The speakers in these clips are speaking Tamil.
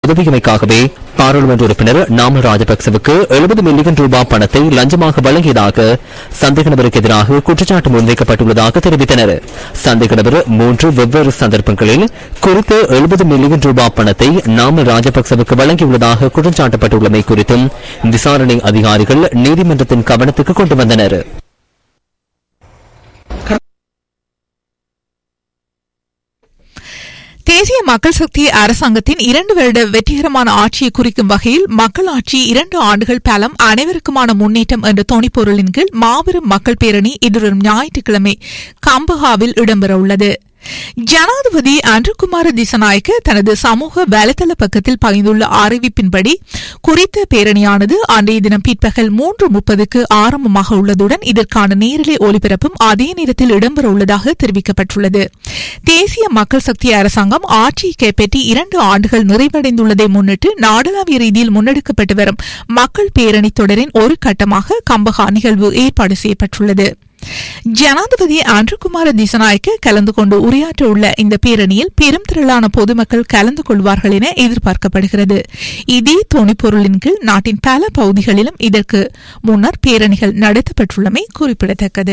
உதவியமைக்காகவே பாராளுமன்ற உறுப்பினர் நாமல் ராஜபக்சவுக்கு எழுபது மில்லியன் ரூபாய் பணத்தை லஞ்சமாக வழங்கியதாக சந்தேக நபருக்கு எதிராக குற்றச்சாட்டு முன்வைக்கப்பட்டுள்ளதாக தெரிவித்தனர் சந்தேக நபர் மூன்று வெவ்வேறு சந்தர்ப்பங்களில் குறித்த எழுபது மில்லியன் ரூபாய் பணத்தை நாமல் ராஜபக்சவுக்கு வழங்கியுள்ளதாக குற்றம் சாட்டப்பட்டுள்ளமை குறித்தும் விசாரணை அதிகாரிகள் நீதிமன்றத்தின் கவனத்துக்கு கொண்டு வந்தனர் தேசிய மக்கள் சக்தி அரசாங்கத்தின் இரண்டு வருட வெற்றிகரமான ஆட்சியை குறிக்கும் வகையில் மக்கள் ஆட்சி இரண்டு ஆண்டுகள் பலம் அனைவருக்குமான முன்னேற்றம் என்ற துணைப்பொருளின் கீழ் மாபெரும் மக்கள் பேரணி எதிர்வரும் ஞாயிற்றுக்கிழமை கம்பஹாவில் இடம்பெறவுள்ளது ஜனாதிபதி அன்றுகுமார திசநாயக்க தனது சமூக வலைதள பக்கத்தில் பகிர்ந்துள்ள அறிவிப்பின்படி குறித்த பேரணியானது அன்றைய தினம் பிற்பகல் மூன்று முப்பதுக்கு ஆரம்பமாக உள்ளதுடன் இதற்கான நேரலை ஒலிபரப்பும் அதே நேரத்தில் இடம்பெற உள்ளதாக தெரிவிக்கப்பட்டுள்ளது தேசிய மக்கள் சக்தி அரசாங்கம் ஆட்சியை கைப்பற்றி இரண்டு ஆண்டுகள் நிறைவடைந்துள்ளதை முன்னிட்டு நாடளாவிய ரீதியில் முன்னெடுக்கப்பட்டு வரும் மக்கள் பேரணி தொடரின் ஒரு கட்டமாக கம்பகா நிகழ்வு ஏற்பாடு செய்யப்பட்டுள்ளது ஜனாதிபதி ஆண்ட்ருகுமார திசநாயக்க கலந்து கொண்டு உரையாற்ற உள்ள இந்த பேரணியில் பெரும் திரளான பொதுமக்கள் கலந்து கொள்வார்கள் என எதிர்பார்க்கப்படுகிறது இதே துணைப்பொருளின் கீழ் நாட்டின் பல பகுதிகளிலும் இதற்கு முன்னர் பேரணிகள் நடத்தப்பட்டுள்ளமை குறிப்பிடத்தக்கது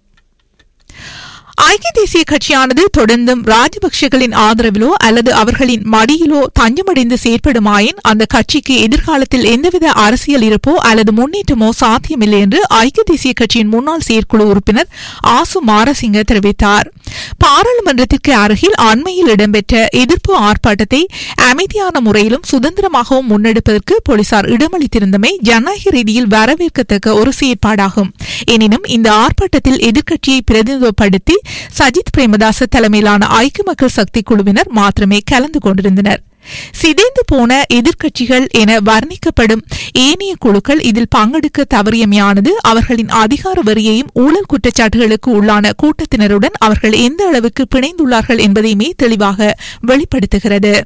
ஐக்கிய தேசிய கட்சியானது தொடர்ந்தும் ராஜபக்சேகளின் ஆதரவிலோ அல்லது அவர்களின் மடியிலோ தஞ்சமடைந்து செயற்படுமாயின் அந்த கட்சிக்கு எதிர்காலத்தில் எந்தவித அரசியல் இருப்போ அல்லது முன்னேற்றமோ சாத்தியமில்லை என்று ஐக்கிய தேசிய கட்சியின் முன்னாள் செயற்குழு உறுப்பினர் ஆசு மாரசிங்க தெரிவித்தார் பாராளுமன்றத்திற்கு அருகில் அண்மையில் இடம்பெற்ற எதிர்ப்பு ஆர்ப்பாட்டத்தை அமைதியான முறையிலும் சுதந்திரமாகவும் முன்னெடுப்பதற்கு போலீசார் இடமளித்திருந்தமை ஜனநாயக ரீதியில் வரவேற்கத்தக்க ஒரு செயற்பாடாகும் எனினும் இந்த ஆர்ப்பாட்டத்தில் எதிர்க்கட்சியை பிரதிநிதித்துவப்படுத்தி சஜித் பிரேமதாச தலைமையிலான ஐக்கிய மக்கள் சக்தி குழுவினர் மாத்திரமே கலந்து கொண்டிருந்தனர் சிதைந்து போன எதிர்க்கட்சிகள் என வர்ணிக்கப்படும் ஏனைய குழுக்கள் இதில் பங்கெடுக்க தவறியமையானது அவர்களின் அதிகார வரியையும் ஊழல் குற்றச்சாட்டுகளுக்கு உள்ளான கூட்டத்தினருடன் அவர்கள் எந்த அளவுக்கு பிணைந்துள்ளார்கள் என்பதையுமே தெளிவாக வெளிப்படுத்துகிறது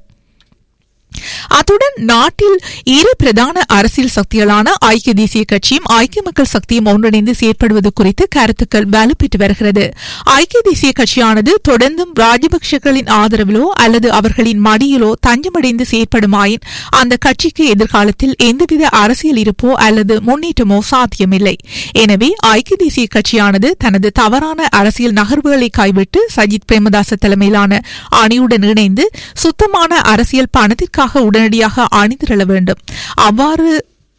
அத்துடன் நாட்டில் இரு பிரதான அரசியல் சக்திகளான ஐக்கிய தேசிய கட்சியும் ஐக்கிய மக்கள் சக்தியும் ஒன்றிணைந்து செயற்படுவது குறித்து கருத்துக்கள் வலுப்பெற்று வருகிறது ஐக்கிய தேசிய கட்சியானது தொடர்ந்தும் ராஜபக்சேகளின் ஆதரவிலோ அல்லது அவர்களின் மடியிலோ தஞ்சமடைந்து செயற்படுமாயின் அந்த கட்சிக்கு எதிர்காலத்தில் எந்தவித அரசியல் இருப்போ அல்லது முன்னேற்றமோ சாத்தியமில்லை எனவே ஐக்கிய தேசிய கட்சியானது தனது தவறான அரசியல் நகர்வுகளை கைவிட்டு சஜித் பிரேமதாச தலைமையிலான அணியுடன் இணைந்து சுத்தமான அரசியல் பணத்திற்காக உடனடியாக அணிதிரள வேண்டும் அவ்வாறு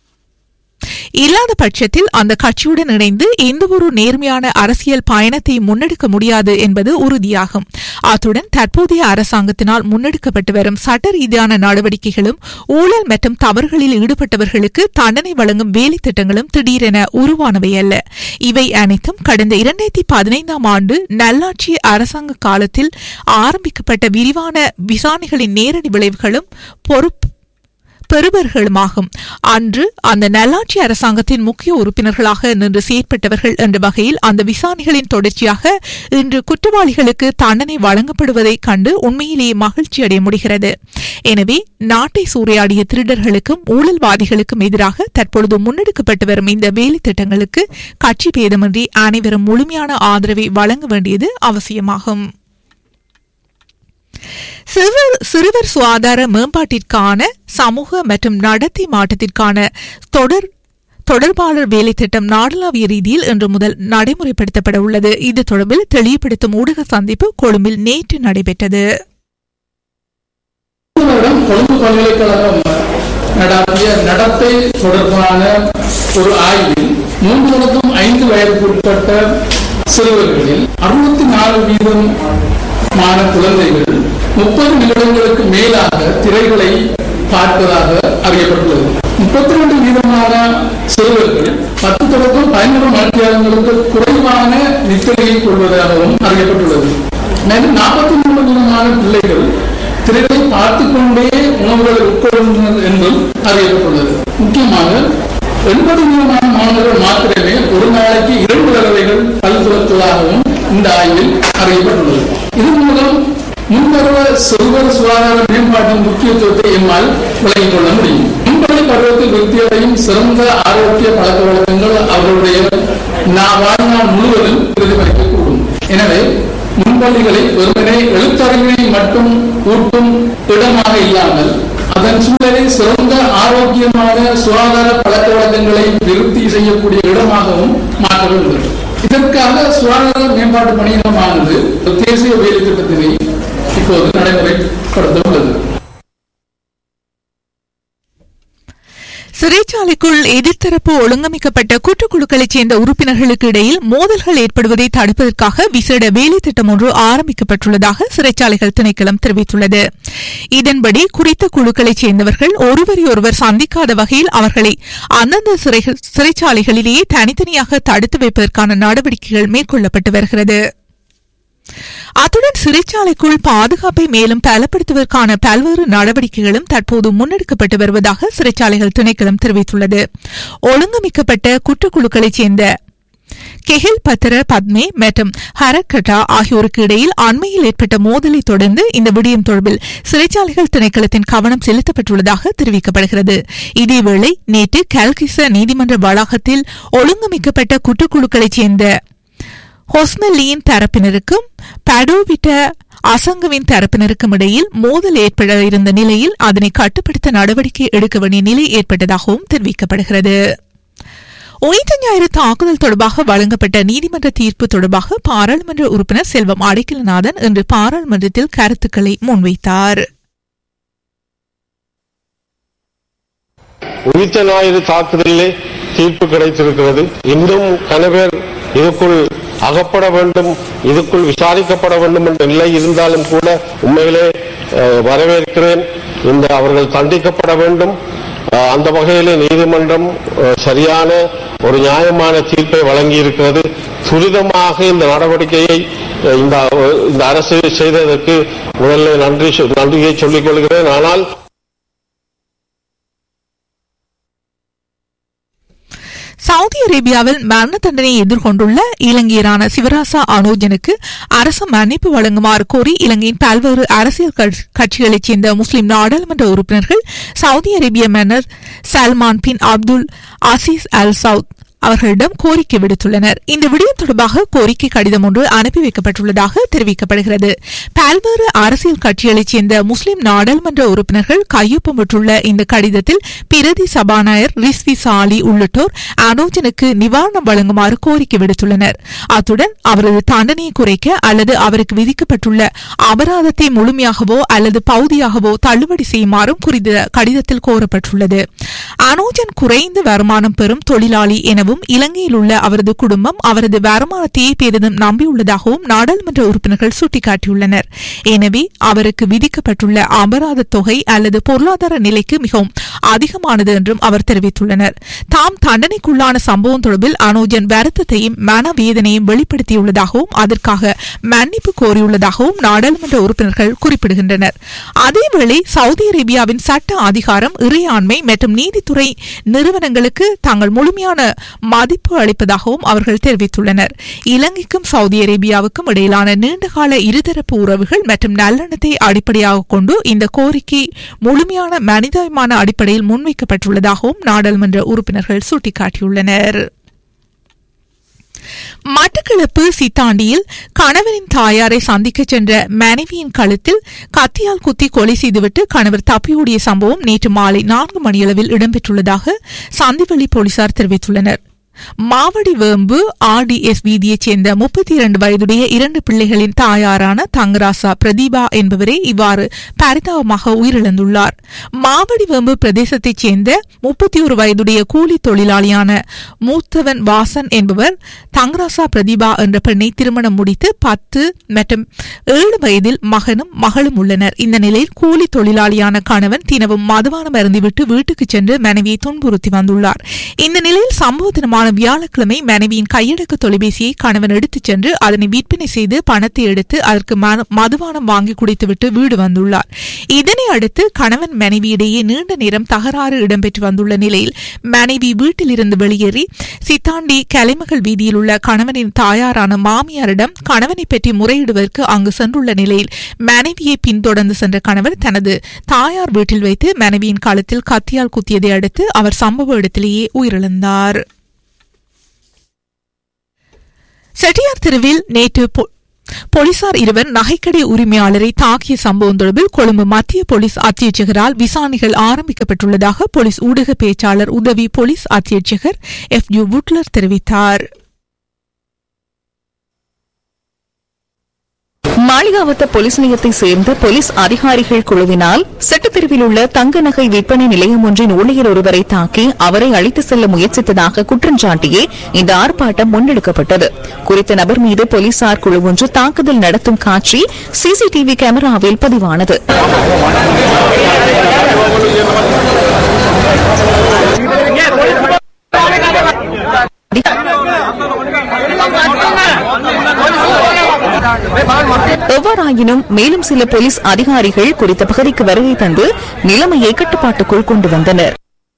இல்லாத பட்சத்தில் அந்த கட்சியுடன் இணைந்து எந்தவொரு நேர்மையான அரசியல் பயணத்தை முன்னெடுக்க முடியாது என்பது உறுதியாகும் அத்துடன் தற்போதைய அரசாங்கத்தினால் முன்னெடுக்கப்பட்டு வரும் சட்ட ரீதியான நடவடிக்கைகளும் ஊழல் மற்றும் தவறுகளில் ஈடுபட்டவர்களுக்கு தண்டனை வழங்கும் வேலை திட்டங்களும் திடீரென உருவானவை அல்ல இவை அனைத்தும் கடந்த இரண்டாயிரத்தி பதினைந்தாம் ஆண்டு நல்லாட்சி அரசாங்க காலத்தில் ஆரம்பிக்கப்பட்ட விரிவான விசாரணைகளின் நேரடி விளைவுகளும் பொறுப்பு பெறுபர்களுமாகும் அன்று அந்த நல்லாட்சி அரசாங்கத்தின் முக்கிய உறுப்பினர்களாக நின்று செயற்பட்டவர்கள் என்ற வகையில் அந்த விசாரணைகளின் தொடர்ச்சியாக இன்று குற்றவாளிகளுக்கு தண்டனை வழங்கப்படுவதை கண்டு உண்மையிலேயே மகிழ்ச்சி அடைய முடிகிறது எனவே நாட்டை சூறையாடிய திருடர்களுக்கும் ஊழல்வாதிகளுக்கும் எதிராக தற்பொழுது முன்னெடுக்கப்பட்டு வரும் இந்த வேலை திட்டங்களுக்கு கட்சி பேதமின்றி அனைவரும் முழுமையான ஆதரவை வழங்க வேண்டியது அவசியமாகும் சிறுவர் சிறுவர் சுகாதார மேம்பாட்டிற்கான சமூக மற்றும் நடத்தை மாற்றத்திற்கான தொடர் தொடர்பாளர் வேலை திட்டம் நாடளாவிய ரீதியில் இன்று முதல் நடைமுறைப்படுத்தப்பட உள்ளது இது தொடர்பில் தெளிவுபடுத்தும் ஊடக சந்திப்பு கொழும்பில் நேற்று நடைபெற்றது வருடம் கொழும்பு பல்கலைக்கழகம் நடாத்திய நடத்தை தொடர்பான ஒரு ஆய்வில் மூன்று முதல் ஐந்து வயதுக்கு உட்பட்ட சிறுவர்களில் அறுபத்தி நாலு வீதமான குழந்தைகள் முப்பது நிமிடங்களுக்கு மேலாக திரைகளை பார்ப்பதாக அறியப்பட்டுள்ளது முப்பத்தி ரெண்டு வீதமான சிறுவர்கள் பத்து தொடக்கம் பதினொரு மணித்தியாலங்களுக்கு குறைவான நித்திரையை கொள்வதாகவும் அறியப்பட்டுள்ளது மேலும் நாற்பத்தி மூணு வீதமான பிள்ளைகள் திரைகளை பார்த்துக் கொண்டே உணவுகளை உட்கொள்கின்றனர் என்றும் அறியப்பட்டுள்ளது முக்கியமாக எண்பது வீதமான மாணவர்கள் மாத்திரமே ஒரு நாளைக்கு இரண்டு தடவைகள் பல் துளத்துவதாகவும் இந்த ஆய்வில் அறியப்பட்டுள்ளது இதன் மூலம் முன்பருவ சிறுவர் சுகாதார மேம்பாட்டின் முக்கியத்துவத்தை எம்மால் விளங்கிக் கொள்ள முடியும் முன்படை பருவத்தில் விருத்தியடையும் சிறந்த ஆரோக்கிய பழக்க வழக்கங்கள் அவர்களுடைய நா- வாழ்நாள் முழுவதும் பிரதிபலிக்கக்கூடும் எனவே முன்பள்ளிகளை வெறுமனே எழுத்தறிவினை மட்டும் ஊட்டும் இடமாக இல்லாமல் அதன் சூழலில் சிறந்த ஆரோக்கியமான சுகாதார பழக்க வழக்கங்களை விருத்தி செய்யக்கூடிய இடமாகவும் மாற்ற வேண்டும் இதற்காக சுகாதார மேம்பாட்டு பணியிடமானது தேசிய வேலை திட்டத்தினை இப்போது நடைமுறைப்படுத்த உள்ளது சிறைச்சாலைக்குள் எதிர்த்தரப்பு ஒழுங்கமைக்கப்பட்ட கூட்டுக்குழுக்களைச் சேர்ந்த உறுப்பினர்களுக்கு இடையில் மோதல்கள் ஏற்படுவதை தடுப்பதற்காக விசேட வேலை திட்டம் ஒன்று ஆரம்பிக்கப்பட்டுள்ளதாக சிறைச்சாலைகள் திணைக்களம் தெரிவித்துள்ளது இதன்படி குறித்த குழுக்களைச் சேர்ந்தவர்கள் ஒருவரையொருவர் சந்திக்காத வகையில் அவர்களை அந்தந்த சிறைகள் சிறைச்சாலைகளிலேயே தனித்தனியாக தடுத்து வைப்பதற்கான நடவடிக்கைகள் மேற்கொள்ளப்பட்டு வருகிறது அத்துடன் சிறைச்சாலைக்குள் பாதுகாப்பை மேலும் பலப்படுத்துவதற்கான பல்வேறு நடவடிக்கைகளும் தற்போது முன்னெடுக்கப்பட்டு வருவதாக சிறைச்சாலைகள் திணைக்களம் தெரிவித்துள்ளது ஒழுங்கமைக்கப்பட்ட குற்றக்குழுக்களைச் சேர்ந்த கெஹில் பத்திர பத்மே மற்றும் ஹரக்கட்டா ஆகியோருக்கு இடையில் அண்மையில் ஏற்பட்ட மோதலை தொடர்ந்து இந்த விடயம் தொடர்பில் சிறைச்சாலைகள் திணைக்களத்தின் கவனம் செலுத்தப்பட்டுள்ளதாக தெரிவிக்கப்படுகிறது இதேவேளை நேற்று கல்கிச நீதிமன்ற வளாகத்தில் ஒழுங்கமைக்கப்பட்ட குற்றக்குழுக்களைச் சேர்ந்த ஹொஸ்மெல்லியின் தரப்பினருக்கும் படோவிட்ட அசங்கவின் தரப்பினருக்கும் இடையில் மோதல் ஏற்பட இருந்த நிலையில் அதனை கட்டுப்படுத்த நடவடிக்கை எடுக்க வேண்டிய நிலை ஏற்பட்டதாகவும் தெரிவிக்கப்படுகிறது உயிர்த்த ஞாயிறு தாக்குதல் தொடர்பாக வழங்கப்பட்ட நீதிமன்ற தீர்ப்பு தொடர்பாக பாராளுமன்ற உறுப்பினர் செல்வம் அடைக்கலநாதன் இன்று பாராளுமன்றத்தில் கருத்துக்களை முன்வைத்தார் உயிர்த்த ஞாயிறு தாக்குதலிலே தீர்ப்பு கிடைத்திருக்கிறது இன்னும் கணவர் இதுக்குள் அகப்பட வேண்டும் இதுக்குள் விசாரிக்கப்பட வேண்டும் என்ற நிலை இருந்தாலும் கூட உண்மையிலே அஹ், வரவேற்கிறேன் இந்த அவர்கள் தண்டிக்கப்பட வேண்டும் அஹ், அந்த வகையிலே நீதிமன்றம் அஹ், சரியான ஒரு நியாயமான தீர்ப்பை வழங்கியிருக்கிறது துரிதமாக இந்த நடவடிக்கையை அஹ், இந்த இந்த அரசு செய்ததற்கு முதல்ல நன்றி சொ- நன்றியை சொல்லிக் கொள்கிறேன் ஆனால் சவுதி அரேபியாவில் மரண தண்டனை எதிர்கொண்டுள்ள இலங்கையரான சிவராசா அனோஜனுக்கு அரசு மன்னிப்பு வழங்குமாறு கோரி இலங்கையின் பல்வேறு அரசியல் கட்சி- கட்சிகளைச் சேர்ந்த முஸ்லிம் நாடாளுமன்ற உறுப்பினர்கள் சவுதி அரேபிய மன்னர் Salman bin Abdul Aziz Al Saud அவர்களிடம் கோரிக்கை விடுத்துள்ளனர் இந்த விடயம் தொடர்பாக கோரிக்கை கடிதம் ஒன்று அனுப்பி வைக்கப்பட்டுள்ளதாக தெரிவிக்கப்படுகிறது பல்வேறு அரசியல் கட்சிகளைச் சேர்ந்த முஸ்லிம் நாடாளுமன்ற உறுப்பினர்கள் கையொப்பமிட்டுள்ள இந்த கடிதத்தில் பிரதி சபாநாயகர் ரிஸ்வி சாலி உள்ளிட்டோர் அனோஜனுக்கு நிவாரணம் வழங்குமாறு கோரிக்கை விடுத்துள்ளனர் அத்துடன் அவரது தண்டனையை குறைக்க அல்லது அவருக்கு விதிக்கப்பட்டுள்ள அபராதத்தை முழுமையாகவோ அல்லது பகுதியாகவோ தள்ளுபடி செய்யுமாறும் குறித்த கடிதத்தில் கோரப்பட்டுள்ளது அனோஜன் குறைந்த வருமானம் பெறும் தொழிலாளி எனவும் இலங்கையில் உள்ள அவரது குடும்பம் அவரது வருமானத்தையே பெரிதும் நம்பியுள்ளதாகவும் நாடாளுமன்ற உறுப்பினர்கள் சுட்டிக்காட்டியுள்ளனர் எனவே அவருக்கு விதிக்கப்பட்டுள்ள அபராத தொகை அல்லது பொருளாதார நிலைக்கு மிகவும் அதிகமானது என்றும் அவர் தெரிவித்துள்ளனர் தாம் தண்டனைக்குள்ளான சம்பவம் தொடர்பில் அனோஜன் வருத்தத்தையும் மனவேதனையும் வெளிப்படுத்தியுள்ளதாகவும் அதற்காக மன்னிப்பு கோரியுள்ளதாகவும் நாடாளுமன்ற உறுப்பினர்கள் குறிப்பிடுகின்றனர் அதேவேளை சவுதி அரேபியாவின் சட்ட அதிகாரம் இறையாண்மை மற்றும் நீதித்துறை நிறுவனங்களுக்கு தாங்கள் முழுமையான மதிப்பு அளிப்பதாகவும் அவர்கள் தெரிவித்துள்ளனர் இலங்கைக்கும் சவுதி அரேபியாவுக்கும் இடையிலான நீண்டகால இருதரப்பு உறவுகள் மற்றும் நல்லெண்ணத்தை அடிப்படையாக கொண்டு இந்த கோரிக்கை முழுமையான மனிதாயமான அடிப்படையில் முன்வைக்கப்பட்டுள்ளதாகவும் நாடாளுமன்ற உறுப்பினர்கள் சுட்டிக்காட்டியுள்ளனர் மட்டக்களப்பு சித்தாண்டியில் கணவரின் தாயாரை சந்திக்கச் சென்ற மனைவியின் கழுத்தில் கத்தியால் குத்தி கொலை செய்துவிட்டு கணவர் தப்பியோடிய சம்பவம் நேற்று மாலை நான்கு மணியளவில் இடம்பெற்றுள்ளதாக சந்திவெளி போலீசார் தெரிவித்துள்ளனர் மாவடி வேம்பு ஆர்டிஎஸ் வீதியைச் சேர்ந்த முப்பத்தி இரண்டு வயதுடைய இரண்டு பிள்ளைகளின் தாயாரான தங்கராசா பிரதீபா என்பவரே இவ்வாறு பரிதாபமாக உயிரிழந்துள்ளார் மாவடி வேம்பு பிரதேசத்தைச் சேர்ந்த முப்பத்தி ஒரு வயதுடைய கூலி தொழிலாளியான மூத்தவன் வாசன் என்பவர் தங்கராசா பிரதீபா என்ற பெண்ணை திருமணம் முடித்து பத்து மற்றும் ஏழு வயதில் மகனும் மகளும் உள்ளனர் இந்த நிலையில் கூலி தொழிலாளியான கணவன் தினமும் மதுபானம் அருந்திவிட்டு வீட்டுக்கு சென்று மனைவியை துன்புறுத்தி வந்துள்ளார் இந்த நிலையில் சம்பவ தினமான வியாழக்கிழமை மனைவியின் கையடக்க தொலைபேசியை கணவன் எடுத்துச் சென்று அதனை விற்பனை செய்து பணத்தை எடுத்து அதற்கு மன- மதுபானம் வாங்கி குடித்துவிட்டு வீடு வந்துள்ளார் இதனை அடுத்து கணவன் மனைவியிடையே நீண்ட நேரம் தகராறு இடம்பெற்று வந்துள்ள நிலையில் மனைவி வீட்டிலிருந்து வெளியேறி சித்தாண்டி கலைமகள் வீதியில் உள்ள கணவனின் தாயாரான மாமியாரிடம் கணவனை பற்றி முறையிடுவதற்கு அங்கு சென்றுள்ள நிலையில் மனைவியை பின்தொடர்ந்து சென்ற கணவர் தனது தாயார் வீட்டில் வைத்து மனைவியின் காலத்தில் கத்தியால் குத்தியதை அடுத்து அவர் சம்பவ இடத்திலேயே உயிரிழந்தார் செட்டியார் தெருவில் நேற்று பொ- போலீசார் இருவர் நகைக்கடை உரிமையாளரை தாக்கிய சம்பவம் தொடர்பில் கொழும்பு மத்திய போலீஸ் அத்தியட்சகரால் விசாரணைகள் ஆரம்பிக்கப்பட்டுள்ளதாக போலீஸ் ஊடக பேச்சாளர் உதவி போலீஸ் அத்தியட்சகர் எஃப் யூ புட்லர் தெரிவித்தார் மாளிகாவத்த போலீஸ் நிலையத்தை சேர்ந்த போலீஸ் அதிகாரிகள் குழுவினால் சட்டத்தெருவில் உள்ள தங்க நகை விற்பனை நிலையம் ஒன்றின் ஊழியர் ஒருவரை தாக்கி அவரை அழைத்து செல்ல முயற்சித்ததாக குற்றஞ்சாட்டியே இந்த ஆர்ப்பாட்டம் முன்னெடுக்கப்பட்டது குறித்த நபர் மீது போலீசார் குழு ஒன்று தாக்குதல் நடத்தும் காட்சி சிசிடிவி கேமராவில் பதிவானது எவ்வாறாயினும் மேலும் சில போலீஸ் அதிகாரிகள் குறித்த பகுதிக்கு வருகை தந்து நிலைமையை கட்டுப்பாட்டுக்குள் கொண்டு வந்தனர்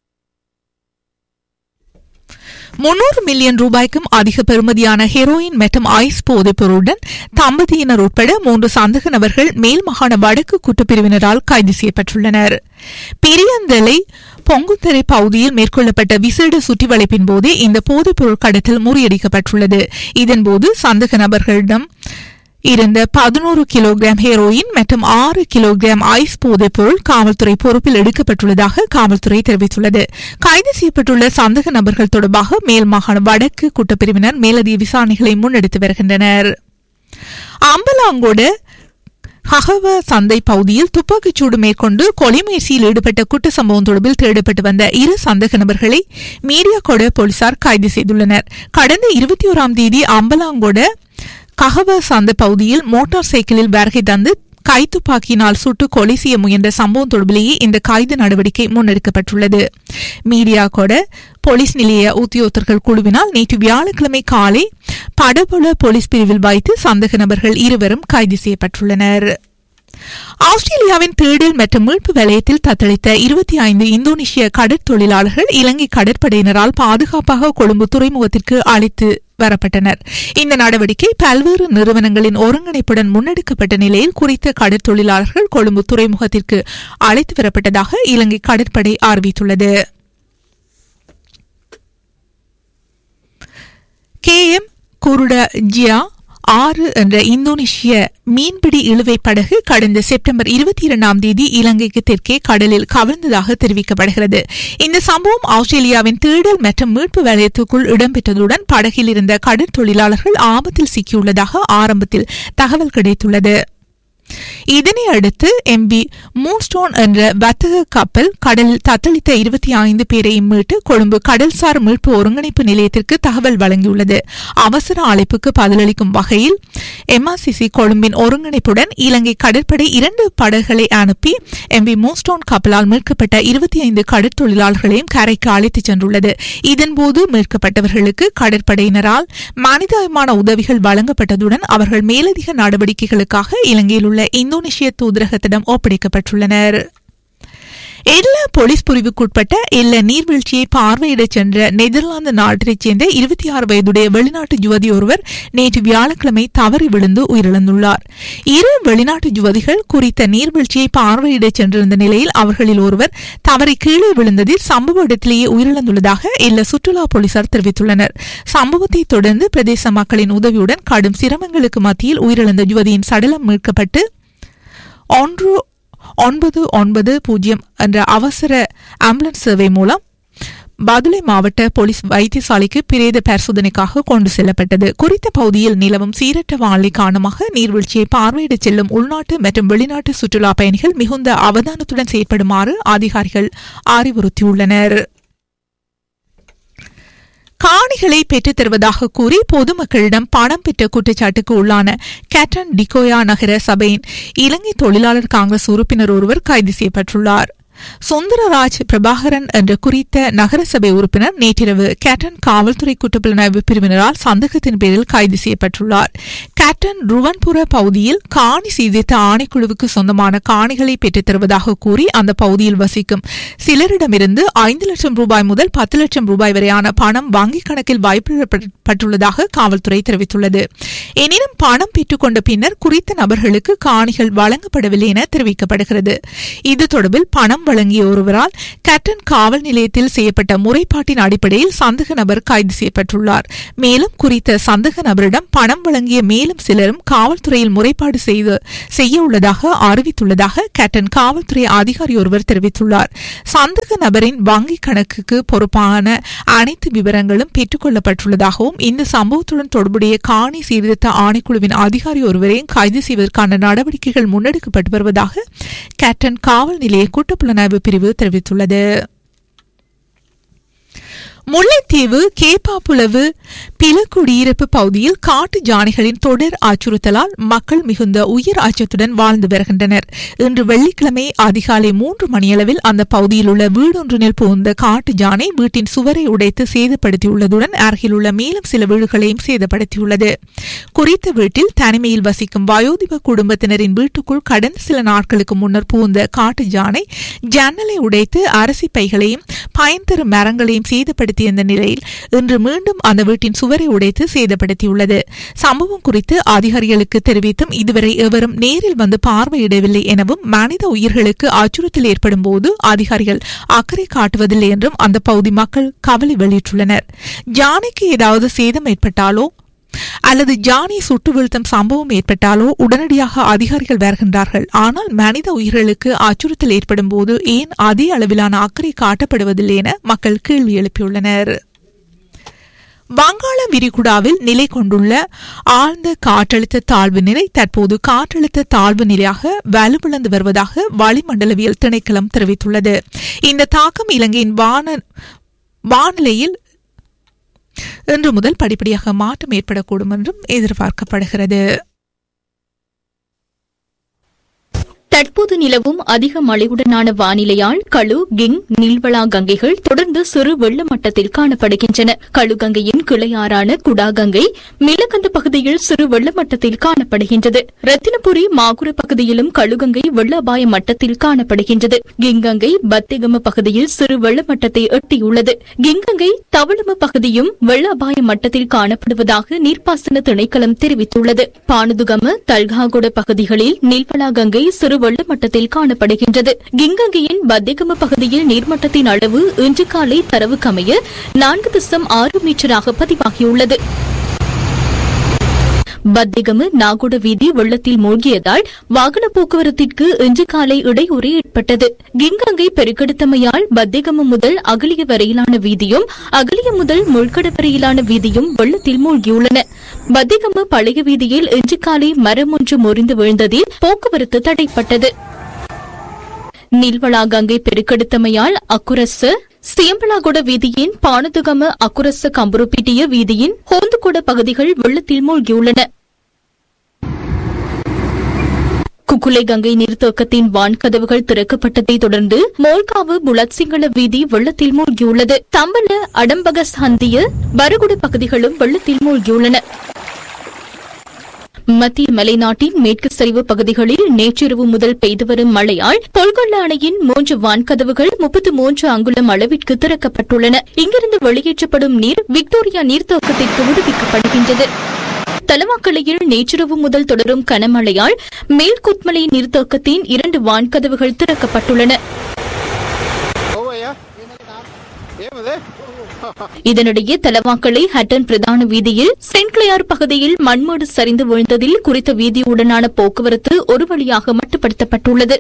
முன்னூறு மில்லியன் ரூபாய்க்கும் அதிக பெறுமதியான ஹெரோயின் மற்றும் ஐஸ் போதைப் பொருளுடன் தம்பதியினர் உட்பட மூன்று சந்தேக நபர்கள் மேல் மாகாண வடக்கு குற்றப்பிரிவினரால் கைது செய்யப்பட்டுள்ளனர் பிரியந்தலை பொங்குத்தரை பகுதியில் மேற்கொள்ளப்பட்ட விசேட சுற்றிவளைப்பின் போது இந்த போதைப் பொருள் கடத்தல் முறியடிக்கப்பட்டுள்ளது இதன்போது சந்தேக நபர்களிடம் இருந்த பதினோரு கிலோகிராம் ஹெரோயின் மற்றும் ஆறு கிலோகிராம் ஐஸ் போதைப் பொருள் காவல்துறை பொறுப்பில் எடுக்கப்பட்டுள்ளதாக காவல்துறை தெரிவித்துள்ளது கைது செய்யப்பட்டுள்ள சந்தேக நபர்கள் தொடர்பாக மேல் மாகாண வடக்கு குற்றப்பிரிவினர் மேலதிக விசாரணைகளை முன்னெடுத்து வருகின்றனர் அம்பலாங்கோடு ஹகவ சந்தை பகுதியில் துப்பாக்கிச்சூடு மேற்கொண்டு கொலை முயற்சியில் ஈடுபட்ட குற்ற சம்பவம் தொடர்பில் தேடப்பட்டு வந்த இரு சந்தேக நபர்களை மீடியாகோட போலீசார் கைது செய்துள்ளனர் கடந்த இருபத்தி ஓராம் தேதி அம்பலாங்கோட கஹவ சந்தை பகுதியில் மோட்டார் சைக்கிளில் வருகை தந்து கைத்துப்பாக்கியினால் சுட்டு கொலை செய்ய முயன்ற சம்பவம் தொடர்பிலேயே இந்த கைது நடவடிக்கை முன்னெடுக்கப்பட்டுள்ளது மீடியா கூட போலீஸ் நிலைய உத்தியோகத்தர்கள் குழுவினால் நேற்று வியாழக்கிழமை காலை படபுல போலீஸ் பிரிவில் வைத்து சந்தேக நபர்கள் இருவரும் கைது செய்யப்பட்டுள்ளனர் ஆஸ்திரேலியாவின் தேடல் மற்றும் மீட்பு வலயத்தில் தத்தளித்த இருபத்தி ஐந்து இந்தோனேஷிய கடற்தொழிலாளர்கள் இலங்கை கடற்படையினரால் பாதுகாப்பாக கொழும்பு துறைமுகத்திற்கு அழைத்து வரப்பட்டனர் இந்த நடவடிக்கை பல்வேறு நிறுவனங்களின் ஒருங்கிணைப்புடன் முன்னெடுக்கப்பட்ட நிலையில் குறித்த கடற்தொழிலாளர்கள் கொழும்பு துறைமுகத்திற்கு அழைத்து வரப்பட்டதாக இலங்கை கடற்படை அறிவித்துள்ளது கே எம் குருட ஜியா ஆறு என்ற இந்தோனேஷிய மீன்பிடி இழுவை படகு கடந்த செப்டம்பர் இருபத்தி இரண்டாம் தேதி இலங்கைக்கு தெற்கே கடலில் கவிழ்ந்ததாக தெரிவிக்கப்படுகிறது இந்த சம்பவம் ஆஸ்திரேலியாவின் தேடல் மற்றும் மீட்பு வலயத்துக்குள் இடம்பெற்றதுடன் படகில் இருந்த கடற்தொழிலாளர்கள் ஆபத்தில் சிக்கியுள்ளதாக ஆரம்பத்தில் தகவல் கிடைத்துள்ளது இதனை அடுத்து எம்பி மூன்ஸ்டோன் என்ற வர்த்தக கப்பல் கடலில் தத்தளித்த இருபத்தி ஐந்து பேரையும் மீட்டு கொழும்பு கடல்சார் மீட்பு ஒருங்கிணைப்பு நிலையத்திற்கு தகவல் வழங்கியுள்ளது அவசர அழைப்புக்கு பதிலளிக்கும் வகையில் எம்ஆர்சிசி கொழும்பின் ஒருங்கிணைப்புடன் இலங்கை கடற்படை இரண்டு படகுகளை அனுப்பி எம்பி மூன்ஸ்டோன் கப்பலால் மீட்கப்பட்ட இருபத்தி ஐந்து கடற்தொழிலாளர்களையும் கரைக்கு அழைத்துச் சென்றுள்ளது இதன்போது மீட்கப்பட்டவர்களுக்கு கடற்படையினரால் மனிதாபிமான உதவிகள் வழங்கப்பட்டதுடன் அவர்கள் மேலதிக நடவடிக்கைகளுக்காக இலங்கையில் உள்ள இந்தோனேஷிய தூதரகத்திடம் ஒப்படைக்கப்பட்டுள்ளனர் எல்ல போலீஸ் பிரிவுக்குட்பட்ட எல்ல நீர்வீழ்ச்சியை பார்வையிடச் சென்ற நெதர்லாந்து நாட்டைச் சேர்ந்த இருபத்தி ஆறு வயதுடைய வெளிநாட்டு யுவதி ஒருவர் நேற்று வியாழக்கிழமை தவறி விழுந்து உயிரிழந்துள்ளார் இரு வெளிநாட்டு யுவதிகள் குறித்த நீர்வீழ்ச்சியை பார்வையிடச் சென்றிருந்த நிலையில் அவர்களில் ஒருவர் தவறி கீழே விழுந்ததில் சம்பவ இடத்திலேயே உயிரிழந்துள்ளதாக எல்ல சுற்றுலா போலீசார் தெரிவித்துள்ளனர் சம்பவத்தை தொடர்ந்து பிரதேச மக்களின் உதவியுடன் கடும் சிரமங்களுக்கு மத்தியில் உயிரிழந்த யுவதியின் சடலம் மீட்கப்பட்டு ஒன்று ஒன்பது ஒன்பது பூஜ்ஜியம் என்ற அவசர ஆம்புலன்ஸ் சேவை மூலம் பதுளை மாவட்ட போலீஸ் வைத்தியசாலைக்கு பிரேத பரிசோதனைக்காக கொண்டு செல்லப்பட்டது குறித்த பகுதியில் நிலவும் சீரற்ற வானிலை காரணமாக நீர்வீழ்ச்சியை பார்வையிடச் செல்லும் உள்நாட்டு மற்றும் வெளிநாட்டு சுற்றுலா பயணிகள் மிகுந்த அவதானத்துடன் செயற்படுமாறு அதிகாரிகள் அறிவுறுத்தியுள்ளனர் காணிகளை பெற்றுத் தருவதாக கூறி பொதுமக்களிடம் பணம் பெற்ற குற்றச்சாட்டுக்கு உள்ளான கேட்டன் டிகோயா நகர சபையின் இலங்கை தொழிலாளர் காங்கிரஸ் உறுப்பினர் ஒருவர் கைது செய்யப்பட்டுள்ளார் சுந்தரராஜ் பிரபாகரன் என்ற குறித்த நகரசபை உறுப்பினர் நேற்றிரவு கேட்டன் காவல்துறை குற்றப்புலனாய்வு பிரிவினரால் சந்தேகத்தின் பேரில் கைது செய்யப்பட்டுள்ளார் கேட்டன் ருவன்புர பகுதியில் காணி சீர்திருத்த ஆணைக்குழுவுக்கு சொந்தமான காணிகளை பெற்றுத் தருவதாக கூறி அந்த பகுதியில் வசிக்கும் சிலரிடமிருந்து ஐந்து லட்சம் ரூபாய் முதல் பத்து லட்சம் ரூபாய் வரையான பணம் வங்கிக் கணக்கில் வைப்பிடப்பட்டுள்ளதாக காவல்துறை தெரிவித்துள்ளது எனினும் பணம் பெற்றுக்கொண்ட பின்னர் குறித்த நபர்களுக்கு காணிகள் வழங்கப்படவில்லை என தெரிவிக்கப்படுகிறது இது தொடர்பில் பணம் வழங்கிய ஒருவரால் கட்டன் காவல் நிலையத்தில் செய்யப்பட்ட முறைப்பாட்டின் அடிப்படையில் சந்தேக நபர் கைது செய்யப்பட்டுள்ளார் மேலும் குறித்த சந்தேக நபரிடம் பணம் வழங்கிய மேலும் சிலரும் காவல்துறையில் முறைப்பாடு செய்து செய்ய உள்ளதாக அறிவித்துள்ளதாக கட்டன் காவல்துறை அதிகாரி ஒருவர் தெரிவித்துள்ளார் சந்தேக நபரின் வங்கி கணக்குக்கு பொறுப்பான அனைத்து விவரங்களும் பெற்றுக் கொள்ளப்பட்டுள்ளதாகவும் இந்த சம்பவத்துடன் தொடர்புடைய காணி சீர்திருத்த ஆணைக்குழுவின் அதிகாரி ஒருவரையும் கைது செய்வதற்கான நடவடிக்கைகள் முன்னெடுக்கப்பட்டு வருவதாக கேப்டன் காவல் நிலைய குற்றப்புலனாய்வு பிரிவு தெரிவித்துள்ளது முல்லைத்தீவு கேப்பாப்புலவு பிலக்குடியிருப்பு பகுதியில் காட்டு ஜானைகளின் தொடர் அச்சுறுத்தலால் மக்கள் மிகுந்த உயிர் அச்சத்துடன் வாழ்ந்து வருகின்றனர் இன்று வெள்ளிக்கிழமை அதிகாலை மூன்று மணியளவில் அந்த பகுதியில் உள்ள வீடொன்றினில் புகுந்த காட்டு ஜானை வீட்டின் சுவரை உடைத்து சேதப்படுத்தியுள்ளதுடன் அருகில் உள்ள மேலும் சில வீடுகளையும் சேதப்படுத்தியுள்ளது குறித்த வீட்டில் தனிமையில் வசிக்கும் வயோதிப குடும்பத்தினரின் வீட்டுக்குள் கடந்த சில நாட்களுக்கு முன்னர் புகுந்த காட்டு ஜானை ஜன்னலை உடைத்து அரிசி பைகளையும் பயன் தரும் மரங்களையும் சேதப்படுத்தியிருந்த நிலையில் இன்று மீண்டும் அந்த வீட்டின் சுவரை உடைத்து சேதப்படுத்தியுள்ளது சம்பவம் குறித்து அதிகாரிகளுக்கு தெரிவித்தும் இதுவரை எவரும் நேரில் வந்து பார்வையிடவில்லை எனவும் மனித உயிர்களுக்கு அச்சுறுத்தல் ஏற்படும் போது அதிகாரிகள் அக்கறை காட்டுவதில்லை என்றும் அந்த பகுதி மக்கள் கவலை வெளியிட்டுள்ளனர் ஜானைக்கு ஏதாவது சேதம் ஏற்பட்டாலோ அல்லது ஜானி சுட்டு வீழ்த்தும் சம்பவம் ஏற்பட்டாலோ உடனடியாக அதிகாரிகள் வருகின்றார்கள் ஆனால் மனித உயிர்களுக்கு அச்சுறுத்தல் ஏற்படும் போது ஏன் அதே அளவிலான அக்கறை காட்டப்படுவதில்லை என மக்கள் கேள்வி எழுப்பியுள்ளனர் வங்காள விரிகுடாவில் நிலை கொண்டுள்ள ஆழ்ந்த காற்றழுத்த தாழ்வு நிலை தற்போது காற்றழுத்த தாழ்வு நிலையாக வலுவிழந்து வருவதாக வளிமண்டலவியல் திணைக்களம் தெரிவித்துள்ளது இந்த தாக்கம் இலங்கையின் வான வானிலையில் இன்று முதல் படிப்படியாக மாற்றம் ஏற்படக்கூடும் என்றும் எதிர்பார்க்கப்படுகிறது தற்போது நிலவும் அதிக மழையுடனான வானிலையால் களு கிங் நீல்வளா கங்கைகள் தொடர்ந்து சிறு வெள்ள மட்டத்தில் காணப்படுகின்றன களு கங்கையின் கிளையாறான குடா கங்கை மிலகந்த பகுதியில் சிறு வெள்ள மட்டத்தில் காணப்படுகின்றது ரத்தினபுரி மாகுர பகுதியிலும் களுகங்கை வெள்ள அபாய மட்டத்தில் காணப்படுகின்றது கிங்கங்கை பத்திகம பகுதியில் சிறு வெள்ள மட்டத்தை எட்டியுள்ளது கிங்கங்கை தவளம பகுதியும் வெள்ள அபாய மட்டத்தில் காணப்படுவதாக நீர்ப்பாசன திணைக்களம் தெரிவித்துள்ளது பானுதுகம தல்காகுட பகுதிகளில் நீல்வளா கங்கை சிறு வெள்ள மட்டத்தில் காணப்படுகின்றது கிங்கங்கையின் பத்திகம பகுதியில் நீர்மட்டத்தின் அளவு இன்று காலை தரவுக்கமைய நான்கு தசம் ஆறு மீட்டராக பதிவாகியுள்ளது பத்திகம நாகுட வீதி வெள்ளத்தில் மூழ்கியதால் வாகன போக்குவரத்திற்கு இன்று காலை இடையூறு ஏற்பட்டது கிங்கங்கை பெருக்கெடுத்தமையால் பத்திகம முதல் அகலிய வரையிலான வீதியும் அகலிய முதல் முழ்கட வரையிலான வீதியும் வெள்ளத்தில் மூழ்கியுள்ளன பத்திகம பழைய வீதியில் இன்று காலை மரம் ஒன்று முறிந்து விழுந்ததில் போக்குவரத்து தடைப்பட்டது நீல்வளா கங்கை பெருக்கெடுத்தமையால் அக்குரச சியம்பலாகுட வீதியின் பானதுகம அக்குரச கம்புருப்பிட்டிய வீதியின் ஹோந்துகுட பகுதிகள் வெள்ளத்தில் மூழ்கியுள்ளன குக்குலை கங்கை நீர்த்தேக்கத்தின் வான்கதவுகள் திறக்கப்பட்டதை தொடர்ந்து மோல்காவு புலத்சிங்கள வீதி வெள்ளத்தில் மூழ்கியுள்ளது தம்பல அடம்பக சந்திய பரகுட பகுதிகளும் வெள்ளத்தில் மூழ்கியுள்ளன மத்திய மலைநாட்டின் மேற்கு சரிவு பகுதிகளில் நேற்றிரவு முதல் பெய்து வரும் மழையால் பொல்கொள்ள அணையின் மூன்று வான்கதவுகள் முப்பத்து மூன்று அங்குலம் அளவிற்கு திறக்கப்பட்டுள்ளன இங்கிருந்து வெளியேற்றப்படும் நீர் விக்டோரியா நீர்த்தேக்கத்திற்கு விடுவிக்கப்படுகின்றது தலவாக்கலையில் நேற்றிரவு முதல் தொடரும் கனமழையால் மேல்குத்மலை நீர்த்தேக்கத்தின் இரண்டு வான்கதவுகள் திறக்கப்பட்டுள்ளன இதனிடையே தலவாக்கலை ஹட்டன் பிரதான வீதியில் சென்ட் கிளையார் பகுதியில் மண்மேடு சரிந்து விழுந்ததில் குறித்த வீதியுடனான போக்குவரத்து ஒரு வழியாக மட்டுப்படுத்தப்பட்டுள்ளது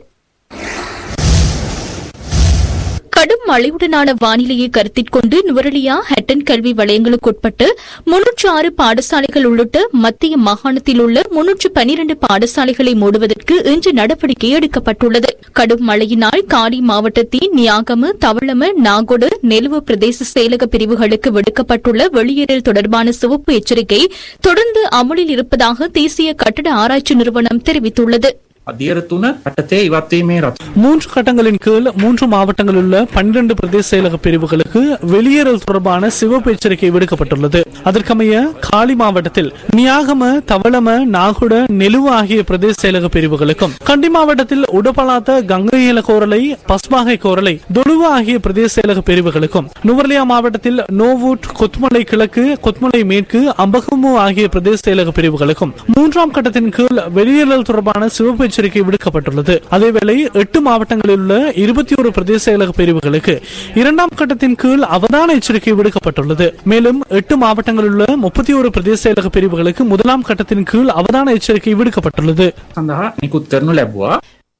கடும் மழையுடனான வானிலையை கருத்தில் கொண்டு நுவரலியா ஹட்டன் கல்வி வலயங்களுக்குட்பட்டு முன்னூற்று ஆறு பாடசாலைகள் உள்ளிட்ட மத்திய மாகாணத்தில் உள்ள முன்னூற்று பனிரண்டு பாடசாலைகளை மூடுவதற்கு இன்று நடவடிக்கை எடுக்கப்பட்டுள்ளது கடும் மழையினால் காடி மாவட்டத்தின் நியாகம தவளம நாகொடு நெலுவ பிரதேச செயலக பிரிவுகளுக்கு விடுக்கப்பட்டுள்ள வெளியேறல் தொடர்பான சிவப்பு எச்சரிக்கை தொடர்ந்து அமலில் இருப்பதாக தேசிய கட்டட ஆராய்ச்சி நிறுவனம் தெரிவித்துள்ளது අදියර තුන රටතේ ඉවත්වීමේ රතු. மூன்று கட்டங்களின் கீழ் மூன்று மாவட்டங்களில் உள்ள பன்னிரண்டு பிரதேச செயலக பிரிவுகளுக்கு வெளியேறல் தொடர்பான சிவப்பு எச்சரிக்கை விடுக்கப்பட்டுள்ளது அதற்கமைய காலி மாவட்டத்தில் நியாகம தவளம நாகுட நெலுவ ஆகிய பிரதேச செயலக பிரிவுகளுக்கும் கண்டி மாவட்டத்தில் உடப்பலாத்த கங்கையில கோரலை பஸ்மாகை கோரலை தொழுவ ஆகிய பிரதேச செயலக பிரிவுகளுக்கும் நுவர்லியா மாவட்டத்தில் நோவூட் கொத்மலை கிழக்கு கொத்மலை மேற்கு அம்பகமு ஆகிய பிரதேச செயலக பிரிவுகளுக்கும் மூன்றாம் கட்டத்தின் கீழ் வெளியேறல் தொடர்பான சிவப்பு எச்சரிக்கை விடுக்கப்பட்டுள்ளது அதேவேளை எட்டு மாவட்டங்களில் உள்ள இருபத்தி ஒரு பிரதேச செயலக பிரிவுகளுக்கு இரண்டாம் கட்டத்தின் கீழ் அவதான எச்சரிக்கை விடுக்கப்பட்டுள்ளது மேலும் எட்டு மாவட்டங்களில் உள்ள முப்பத்தி ஒரு பிரதேச செயலக பிரிவுகளுக்கு முதலாம் கட்டத்தின் கீழ் அவதான எச்சரிக்கை விடுக்கப்பட்டுள்ளது සඳහා නිකුත් කරනු ලැබවා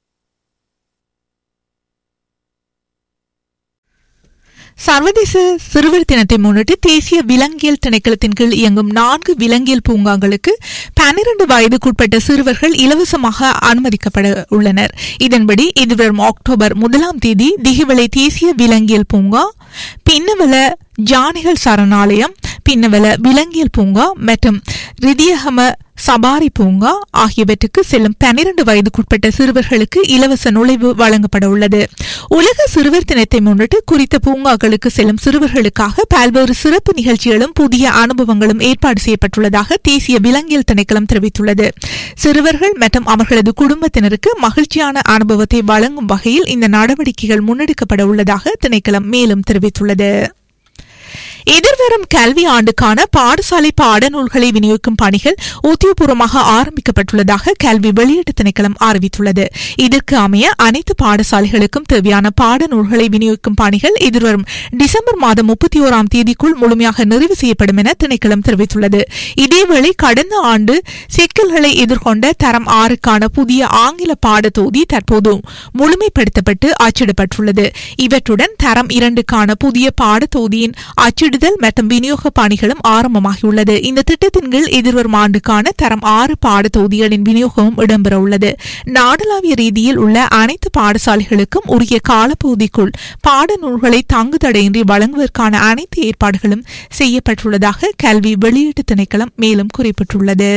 சர்வதேச சிறுவர் தினத்தை முன்னிட்டு தேசிய விலங்கியல் திணைக்களத்தின் கீழ் இயங்கும் நான்கு விலங்கியல் பூங்காங்களுக்கு பன்னிரண்டு வயதுக்குட்பட்ட சிறுவர்கள் இலவசமாக அனுமதிக்கப்பட உள்ளனர் இதன்படி எதிர்வரும் அக்டோபர் முதலாம் தேதி திகிவளை தேசிய விலங்கியல் பூங்கா பின்னவல ஜானிகள் சரணாலயம் பின்னவல விலங்கியல் பூங்கா மற்றும் ரிதியகம சபாரி பூங்கா ஆகியவற்றுக்கு செல்லும் பன்னிரண்டு வயதுக்குட்பட்ட சிறுவர்களுக்கு இலவச நுழைவு வழங்கப்பட உள்ளது உலக சிறுவர் தினத்தை முன்னிட்டு குறித்த பூங்காக்களுக்கு செல்லும் சிறுவர்களுக்காக பல்வேறு சிறப்பு நிகழ்ச்சிகளும் புதிய அனுபவங்களும் ஏற்பாடு செய்யப்பட்டுள்ளதாக தேசிய விலங்கியல் திணைக்களம் தெரிவித்துள்ளது சிறுவர்கள் மற்றும் அவர்களது குடும்பத்தினருக்கு மகிழ்ச்சியான அனுபவத்தை வழங்கும் வகையில் இந்த நடவடிக்கைகள் முன்னெடுக்கப்பட உள்ளதாக திணைக்களம் மேலும் தெரிவித்துள்ளது எதிர்வரும் கல்வி ஆண்டுக்கான பாடசாலை பாடநூல்களை விநியோகிக்கும் பணிகள் உத்தியோகபூர்வமாக ஆரம்பிக்கப்பட்டுள்ளதாக கல்வி வெளியீட்டு திணைக்களம் அறிவித்துள்ளது இதற்கு அமைய அனைத்து பாடசாலைகளுக்கும் தேவையான பாடநூல்களை விநியோகிக்கும் பணிகள் எதிர்வரும் டிசம்பர் மாதம் முப்பத்தி ஓராம் தேதிக்குள் முழுமையாக நிறைவு செய்யப்படும் என திணைக்களம் தெரிவித்துள்ளது இதேவேளை கடந்த ஆண்டு சிக்கல்களை எதிர்கொண்ட தரம் ஆறுக்கான புதிய ஆங்கில பாடத்தொகுதி தற்போது முழுமைப்படுத்தப்பட்டு அச்சிடப்பட்டுள்ளது இவற்றுடன் தரம் இரண்டுக்கான புதிய பாடத்தொகுதியின் அச்சிடுதல் மற்றும் விநியோக பணிகளும் ஆரம்பமாகியுள்ளது இந்த திட்டத்தின் கீழ் எதிர்வரும் ஆண்டுக்கான தரம் ஆறு பாடத்தொகுதிகளின் விநியோகமும் இடம்பெற உள்ளது நாடளாவிய ரீதியில் உள்ள அனைத்து பாடசாலைகளுக்கும் உரிய காலப்பகுதிக்குள் பாடநூல்களை தங்குதடையின்றி வழங்குவதற்கான அனைத்து ஏற்பாடுகளும் செய்யப்பட்டுள்ளதாக கல்வி வெளியீட்டு திணைக்களம் மேலும் குறிப்பிட்டுள்ளது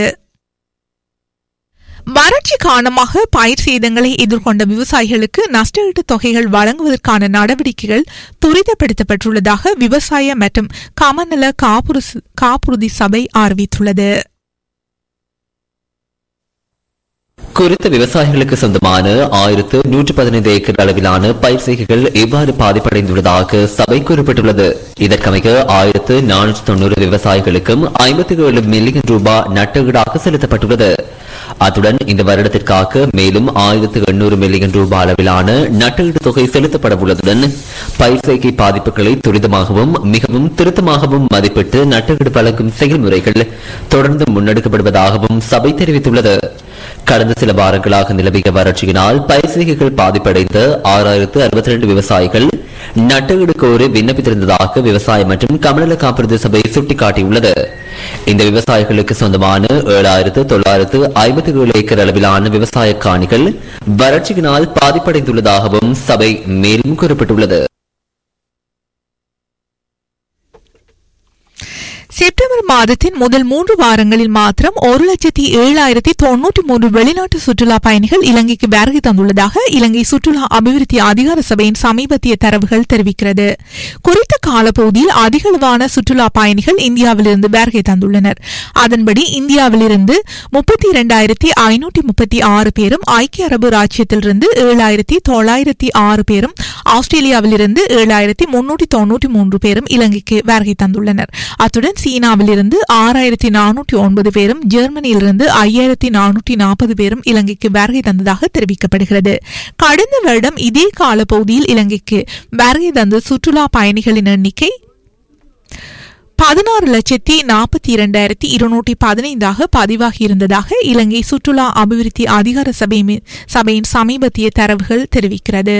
வறட்சி காரணமாக பயிர் சேதங்களை எதிர்கொண்ட விவசாயிகளுக்கு நஷ்டஈட்டு தொகைகள் வழங்குவதற்கான நடவடிக்கைகள் துரிதப்படுத்தப்பட்டுள்ளதாக விவசாய மற்றும் கமநல காப்புறு- காப்புறுதி சபை அறிவித்துள்ளது குறித்த விவசாயிகளுக்கு சொந்தமான ஆயிரத்து நூற்று பதினைந்து ஏக்கர் அளவிலான பயிர் செய்கைகள் எவ்வாறு பாதிப்படைந்துள்ளதாக சபை குறிப்பிட்டுள்ளது இதற்கமைய ஆயிரத்து நானூற்று தொண்ணூறு விவசாயிகளுக்கும் ஐம்பத்தி ஏழு மில்லியன் ரூபாய் நட்டஈடாக செலுத்தப்பட்டுள்ளது அத்துடன் இந்த வருடத்திற்காக மேலும் ஆயிரத்து எண்ணூறு மில்லியன் ரூபாய் அளவிலான நட்டஈடு தொகை செலுத்தப்பட உள்ளதுடன் பயிர் செய்கை பாதிப்புகளை துரிதமாகவும் மிகவும் திருத்தமாகவும் மதிப்பிட்டு நட்டஈடு வழங்கும் செயல்முறைகள் தொடர்ந்து முன்னெடுக்கப்படுவதாகவும் சபை தெரிவித்துள்ளது கடந்த சில வாரங்களாக நிலவிய வறட்சியினால் பயிர் செய்கைகள் பாதிப்படைந்த ஆறாயிரத்து அறுபத்தி ரெண்டு விவசாயிகள் நட்டஈடு கோரி விண்ணப்பித்திருந்ததாக விவசாய மற்றும் கமநல காப்புறுதி சபை சுட்டிக்காட்டியுள்ளது இந்த விவசாயிகளுக்கு சொந்தமான ஏழாயிரத்து தொள்ளாயிரத்து ஐம்பத்தி ஏழு ஏக்கர் அளவிலான விவசாய காணிகள் வறட்சியினால் பாதிப்படைந்துள்ளதாகவும் சபை மேலும் குறிப்பிட்டுள்ளது செப்டம்பர் மாதத்தின் முதல் மூன்று வாரங்களில் மாத்திரம் ஒரு லட்சத்தி ஏழாயிரத்தி தொன்னூற்றி மூன்று வெளிநாட்டு சுற்றுலா பயணிகள் இலங்கைக்கு வருகை தந்துள்ளதாக இலங்கை சுற்றுலா அபிவிருத்தி அதிகார சபையின் சமீபத்திய தரவுகள் தெரிவிக்கிறது குறித்த காலப்பகுதியில் அதிகளவான சுற்றுலா பயணிகள் இந்தியாவிலிருந்து வருகை தந்துள்ளனர் அதன்படி இந்தியாவிலிருந்து முப்பத்தி இரண்டாயிரத்தி ஐநூற்றி முப்பத்தி ஆறு பேரும் ஐக்கிய அரபு ராஜ்யத்திலிருந்து ஏழாயிரத்தி தொள்ளாயிரத்தி ஆறு பேரும் ஆஸ்திரேலியாவிலிருந்து ஏழாயிரத்தி முன்னூற்றி தொன்னூற்றி மூன்று பேரும் இலங்கைக்கு வருகை தந்துள்ளனர் அத்துடன் சீனாவிலிருந்து ஆறாயிரத்தி நானூற்றி ஒன்பது பேரும் ஜெர்மனியிலிருந்து ஐயாயிரத்தி நானூற்றி நாற்பது பேரும் இலங்கைக்கு வருகை தந்ததாக தெரிவிக்கப்படுகிறது கடந்த வருடம் இதே காலப்பகுதியில் இலங்கைக்கு வருகை தந்த சுற்றுலா பயணிகளின் எண்ணிக்கை பதினாறு லட்சத்தி நாற்பத்தி இரண்டாயிரத்தி இருநூற்றி பதினைந்தாக பதிவாகியிருந்ததாக இலங்கை சுற்றுலா அபிவிருத்தி அதிகார சபை மி- சபையின் சமீபத்திய தரவுகள் தெரிவிக்கிறது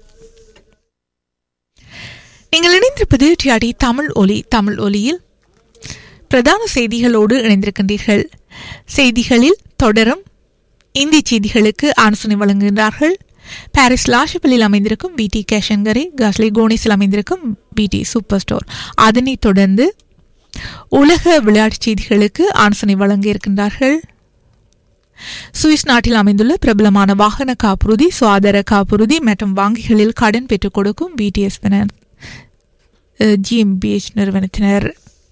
நீங்கள் இணைந்திருப்பது டிஆடி தமிழ் ஒலி தமிழ் ஒலியில் பிரதான செய்திகளோடு இணைந்திருக்கின்றீர்கள் செய்திகளில் தொடரும் இந்தி செய்திகளுக்கு ஆலோசனை வழங்குகின்றார்கள் பாரிஸ் லாஷபலில் அமைந்திருக்கும் விடி கேஷன்கரை காஸ்லி கோனிஸில் அமைந்திருக்கும் விடி சூப்பர் ஸ்டோர் அதனைத் தொடர்ந்து உலக விளையாட்டுச் செய்திகளுக்கு ஆலோசனை வழங்க இருக்கின்றார்கள் சுவிஸ் நாட்டில் அமைந்துள்ள பிரபலமான வாகன காப்புறுதி சுகாதார காப்புறுதி மற்றும் வங்கிகளில் கடன் பெற்றுக் கொடுக்கும் பிடிஎஸ் ஜிஎம்பிஎச் நிறுவனத்தினர்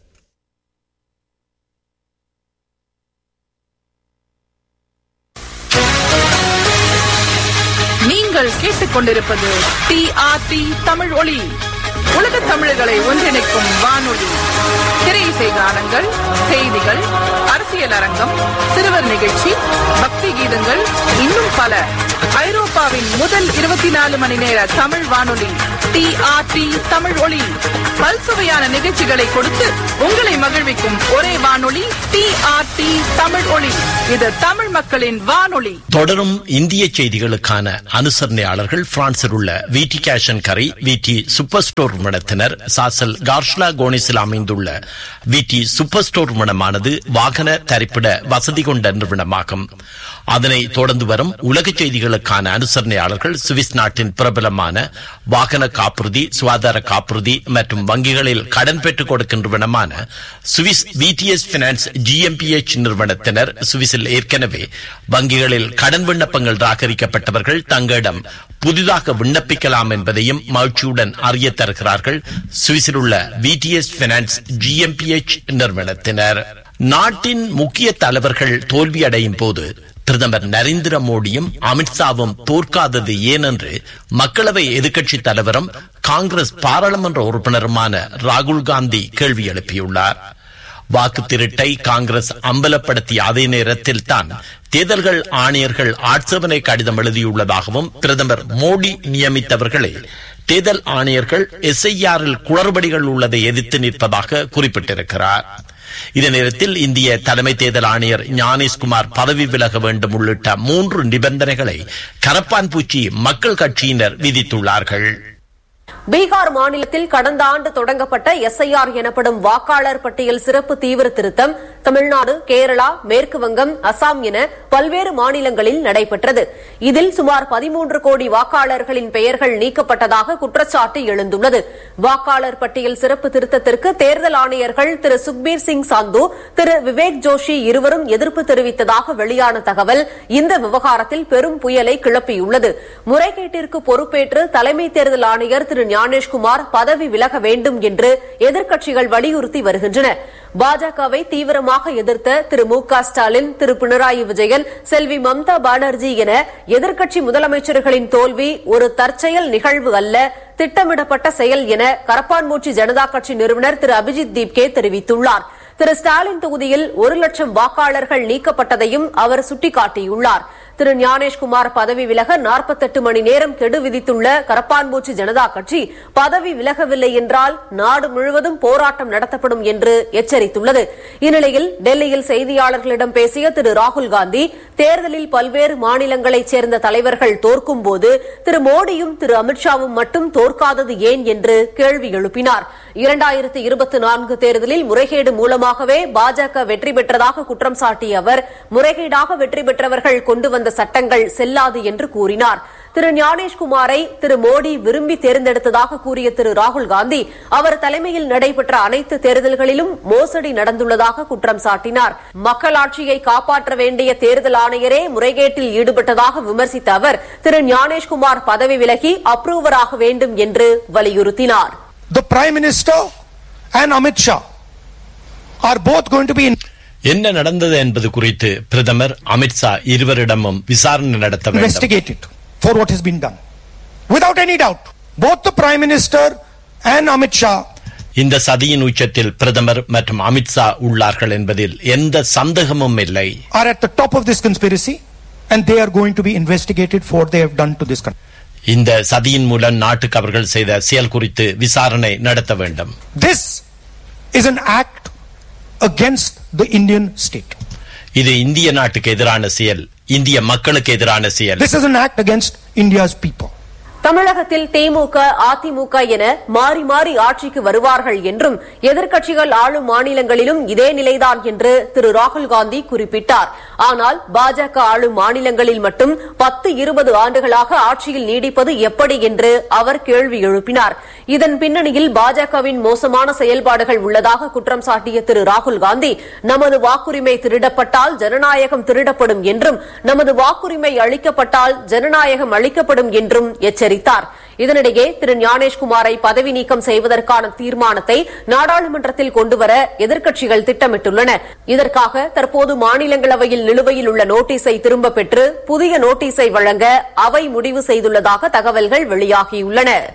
நீங்கள் கேட்டுக்கொண்டிருப்பது டிஆர்டி தமிழ் ஒளி உலக தமிழர்களை ஒன்றிணைக்கும் வானொலி திரை இசை கானங்கள் செய்திகள் அரசு அரசியல் அரங்கம் சிறுவர் நிகழ்ச்சி பக்தி கீதங்கள் இன்னும் பல ஐரோப்பாவின் முதல் இருபத்தி நாலு மணி நேர தமிழ் வானொலி டி ஆர் டி தமிழ் ஒளி பல்சுவையான நிகழ்ச்சிகளை கொடுத்து உங்களை மகிழ்விக்கும் ஒரே வானொலி டி ஆர் டி தமிழ் ஒளி இது தமிழ் மக்களின் வானொலி தொடரும் இந்திய செய்திகளுக்கான அனுசரணையாளர்கள் பிரான்சில் உள்ள விடி கேஷன் கரை விடி சூப்பர் ஸ்டோர் நிறுவனத்தினர் சாசல் கார்ஷ்லா கோனிஸில் அமைந்துள்ள விடி சூப்பர் ஸ்டோர் நிறுவனமானது வாகன தரிப்பிட வசதி கொண்ட நிறுவனமாகும் அதனை தொடர்ந்து வரும் உலக செய்திகளுக்கான அனுசரணையாளர்கள் சுவிஸ் நாட்டின் பிரபலமான வாகன காப்புறுதி சுகாதார காப்புறுதி மற்றும் வங்கிகளில் கடன் பெற்றுக் கொடுக்கின்றவனமான சுவிஸ் விடிஎஸ் பினான்ஸ் ஜிஎம்பிஎச் நிறுவனத்தினர் சுவிஸில் ஏற்கனவே வங்கிகளில் கடன் விண்ணப்பங்கள் ராகரிக்கப்பட்டவர்கள் தங்களிடம் புதிதாக விண்ணப்பிக்கலாம் என்பதையும் மகிழ்ச்சியுடன் அறிய தருகிறார்கள் சுவிஸில் உள்ள விடிஎஸ் பினான்ஸ் ஜிஎம்பிஎச் நிறுவனத்தினர் நாட்டின் முக்கிய தலைவர்கள் தோல்வியடையும் போது பிரதமர் நரேந்திர மோடியும் அமித்ஷாவும் தோற்காதது ஏனென்று மக்களவை எதிர்க்கட்சி தலைவரும் காங்கிரஸ் பாராளுமன்ற உறுப்பினருமான ராகுல் காந்தி கேள்வி எழுப்பியுள்ளார் வாக்கு திருட்டை காங்கிரஸ் அம்பலப்படுத்திய அதே நேரத்தில் தான் தேர்தல்கள் ஆணையர்கள் ஆட்சேபனை கடிதம் எழுதியுள்ளதாகவும் பிரதமர் மோடி நியமித்தவர்களை தேர்தல் ஆணையர்கள் எஸ்ஐஆரில் குளறுபடிகள் உள்ளதை எதிர்த்து நிற்பதாக குறிப்பிட்டிருக்கிறார் இதே நேரத்தில் இந்திய தலைமை தேர்தல் ஆணையர் ஞானேஷ்குமார் பதவி விலக வேண்டும் உள்ளிட்ட மூன்று நிபந்தனைகளை கரப்பான் பூச்சி மக்கள் கட்சியினர் விதித்துள்ளார்கள் பீகார் மாநிலத்தில் கடந்த ஆண்டு தொடங்கப்பட்ட எஸ்ஐஆர் எனப்படும் வாக்காளர் பட்டியல் சிறப்பு தீவிர திருத்தம் தமிழ்நாடு கேரளா மேற்கு வங்கம் அசாம் என பல்வேறு மாநிலங்களில் நடைபெற்றது இதில் சுமார் பதிமூன்று கோடி வாக்காளர்களின் பெயர்கள் நீக்கப்பட்டதாக குற்றச்சாட்டு எழுந்துள்ளது வாக்காளர் பட்டியல் சிறப்பு திருத்தத்திற்கு தேர்தல் ஆணையர்கள் திரு சுக்பீர் சிங் சாந்து திரு விவேக் ஜோஷி இருவரும் எதிர்ப்பு தெரிவித்ததாக வெளியான தகவல் இந்த விவகாரத்தில் பெரும் புயலை கிளப்பியுள்ளது முறைகேட்டிற்கு பொறுப்பேற்று தலைமை தேர்தல் ஆணையர் திரு ஞானேஷ்குமார் பதவி விலக வேண்டும் என்று எதிர்க்கட்சிகள் வலியுறுத்தி வருகின்றன பாஜகவை தீவிரமாக எதிர்த்த திரு மு க ஸ்டாலின் திரு பினராயி விஜயன் செல்வி மம்தா பானர்ஜி என எதிர்க்கட்சி முதலமைச்சர்களின் தோல்வி ஒரு தற்செயல் நிகழ்வு அல்ல திட்டமிடப்பட்ட செயல் என கரப்பான்பூச்சி ஜனதா கட்சி நிறுவனர் திரு அபிஜித் தீப்கே தெரிவித்துள்ளார் திரு ஸ்டாலின் தொகுதியில் ஒரு லட்சம் வாக்காளர்கள் நீக்கப்பட்டதையும் அவர் சுட்டிக்காட்டியுள்ளார் திரு ஞானேஷ்குமார் பதவி விலக நாற்பத்தெட்டு மணி நேரம் கெடு விதித்துள்ள கரப்பான்பூச்சி ஜனதா கட்சி பதவி விலகவில்லை என்றால் நாடு முழுவதும் போராட்டம் நடத்தப்படும் என்று எச்சரித்துள்ளது இந்நிலையில் டெல்லியில் செய்தியாளர்களிடம் பேசிய திரு ராகுல் காந்தி தேர்தலில் பல்வேறு மாநிலங்களைச் சேர்ந்த தலைவர்கள் தோற்கும் போது திரு மோடியும் திரு அமித்ஷாவும் மட்டும் தோற்காதது ஏன் என்று கேள்வி எழுப்பினார் இரண்டாயிரத்து இருபத்தி நான்கு தேர்தலில் முறைகேடு மூலமாகவே பாஜக வெற்றி பெற்றதாக குற்றம் சாட்டிய அவர் முறைகேடாக வெற்றி பெற்றவர்கள் கொண்டு வந்த சட்டங்கள் செல்லாது என்று கூறினார் திரு ஞானேஷ்குமாரை திரு மோடி விரும்பி தேர்ந்தெடுத்ததாக கூறிய திரு ராகுல் காந்தி அவர் தலைமையில் நடைபெற்ற அனைத்து தேர்தல்களிலும் மோசடி நடந்துள்ளதாக குற்றம் சாட்டினார் மக்களாட்சியை காப்பாற்ற வேண்டிய தேர்தல் ஆணையரே முறைகேட்டில் ஈடுபட்டதாக விமர்சித்த அவர் திரு ஞானேஷ்குமார் பதவி விலகி அப்ரூவராக வேண்டும் என்று வலியுறுத்தினார் The Prime Minister and Amit Shah are both going to be in என்ன நடந்தது என்பது குறித்து பிரதமர் அமித்ஷா இருவரிடமும் விசாரணை நடத்த வேண்டும் investigated for what has been done. Without any doubt, both the Prime Minister and Amit Shah இந்த சதியின் உச்சத்தில் பிரதமர் மற்றும் அமித்ஷா உள்ளார்கள் என்பதில் எந்த சந்தேகமும் இல்லை are at the top of this conspiracy and they are going to be investigated for what they have done to this country. இந்த சதியின் மூலம் நாட்டுக்கு அவர்கள் செய்த செயல் குறித்து விசாரணை நடத்த வேண்டும் This is an act against the Indian state. இது இந்திய நாட்டுக்கு எதிரான செயல் இந்திய மக்களுக்கு எதிரான செயல் This is an act against India's people. தமிழகத்தில் திமுக அதிமுக என மாறி மாறி ஆட்சிக்கு வருவார்கள் என்றும் எதிர்க்கட்சிகள் ஆளும் மாநிலங்களிலும் இதே நிலைதான் என்று திரு ராகுல் காந்தி குறிப்பிட்டார் ஆனால் பாஜக ஆளும் மாநிலங்களில் மட்டும் பத்து இருபது ஆண்டுகளாக ஆட்சியில் நீடிப்பது எப்படி என்று அவர் கேள்வி எழுப்பினார் இதன் பின்னணியில் பாஜகவின் மோசமான செயல்பாடுகள் உள்ளதாக குற்றம் சாட்டிய திரு ராகுல் காந்தி நமது வாக்குரிமை திருடப்பட்டால் ஜனநாயகம் திருடப்படும் என்றும் நமது வாக்குரிமை அளிக்கப்பட்டால் ஜனநாயகம் அளிக்கப்படும் என்றும் எச்சரித்தார் இதனிடையே திரு ஞானேஷ்குமாரை பதவி நீக்கம் செய்வதற்கான தீர்மானத்தை நாடாளுமன்றத்தில் கொண்டுவர எதிர்க்கட்சிகள் திட்டமிட்டுள்ளன இதற்காக தற்போது மாநிலங்களவையில் நிலுவையில் உள்ள நோட்டீஸை திரும்பப் பெற்று புதிய நோட்டீஸை வழங்க அவை முடிவு செய்துள்ளதாக தகவல்கள் வெளியாகியுள்ளன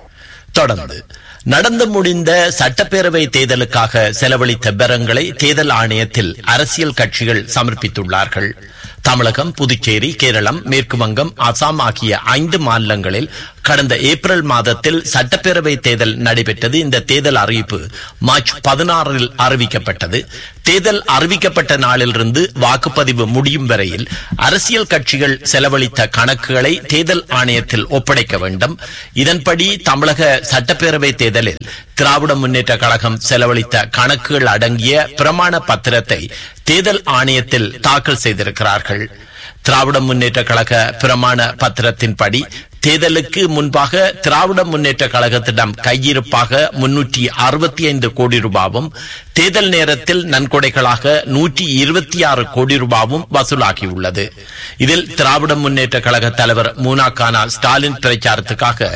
தொடர்ந்து நடந்து முடிந்த சட்டப்பேரவை தேர்தலுக்காக செலவழித்த பெறங்களை தேர்தல் ஆணையத்தில் அரசியல் கட்சிகள் சமர்ப்பித்துள்ளார்கள் தமிழகம் புதுச்சேரி கேரளம் மேற்கு வங்கம் அசாம் ஆகிய ஐந்து மாநிலங்களில் கடந்த ஏப்ரல் மாதத்தில் சட்டப்பேரவை தேர்தல் நடைபெற்றது இந்த தேர்தல் அறிவிப்பு மார்ச் பதினாறில் அறிவிக்கப்பட்டது தேர்தல் அறிவிக்கப்பட்ட நாளிலிருந்து வாக்குப்பதிவு முடியும் வரையில் அரசியல் கட்சிகள் செலவழித்த கணக்குகளை தேர்தல் ஆணையத்தில் ஒப்படைக்க வேண்டும் இதன்படி தமிழக சட்டப்பேரவை தேர்தலில் திராவிட முன்னேற்ற கழகம் செலவழித்த கணக்குகள் அடங்கிய பிரமாண பத்திரத்தை தேர்தல் ஆணையத்தில் தாக்கல் செய்திருக்கிறார்கள் திராவிட முன்னேற்ற கழக பிரமாண பத்திரத்தின்படி தேர்தலுக்கு முன்பாக திராவிட முன்னேற்ற கழகத்திடம் கையிருப்பாக முன்னூற்றி அறுபத்தி ஐந்து கோடி ரூபாவும் தேர்தல் நேரத்தில் நன்கொடைகளாக நூற்றி இருபத்தி ஆறு கோடி ரூபாவும் வசூலாகியுள்ளது இதில் திராவிட முன்னேற்ற கழக தலைவர் மூனாக்கானா ஸ்டாலின் பிரச்சாரத்துக்காக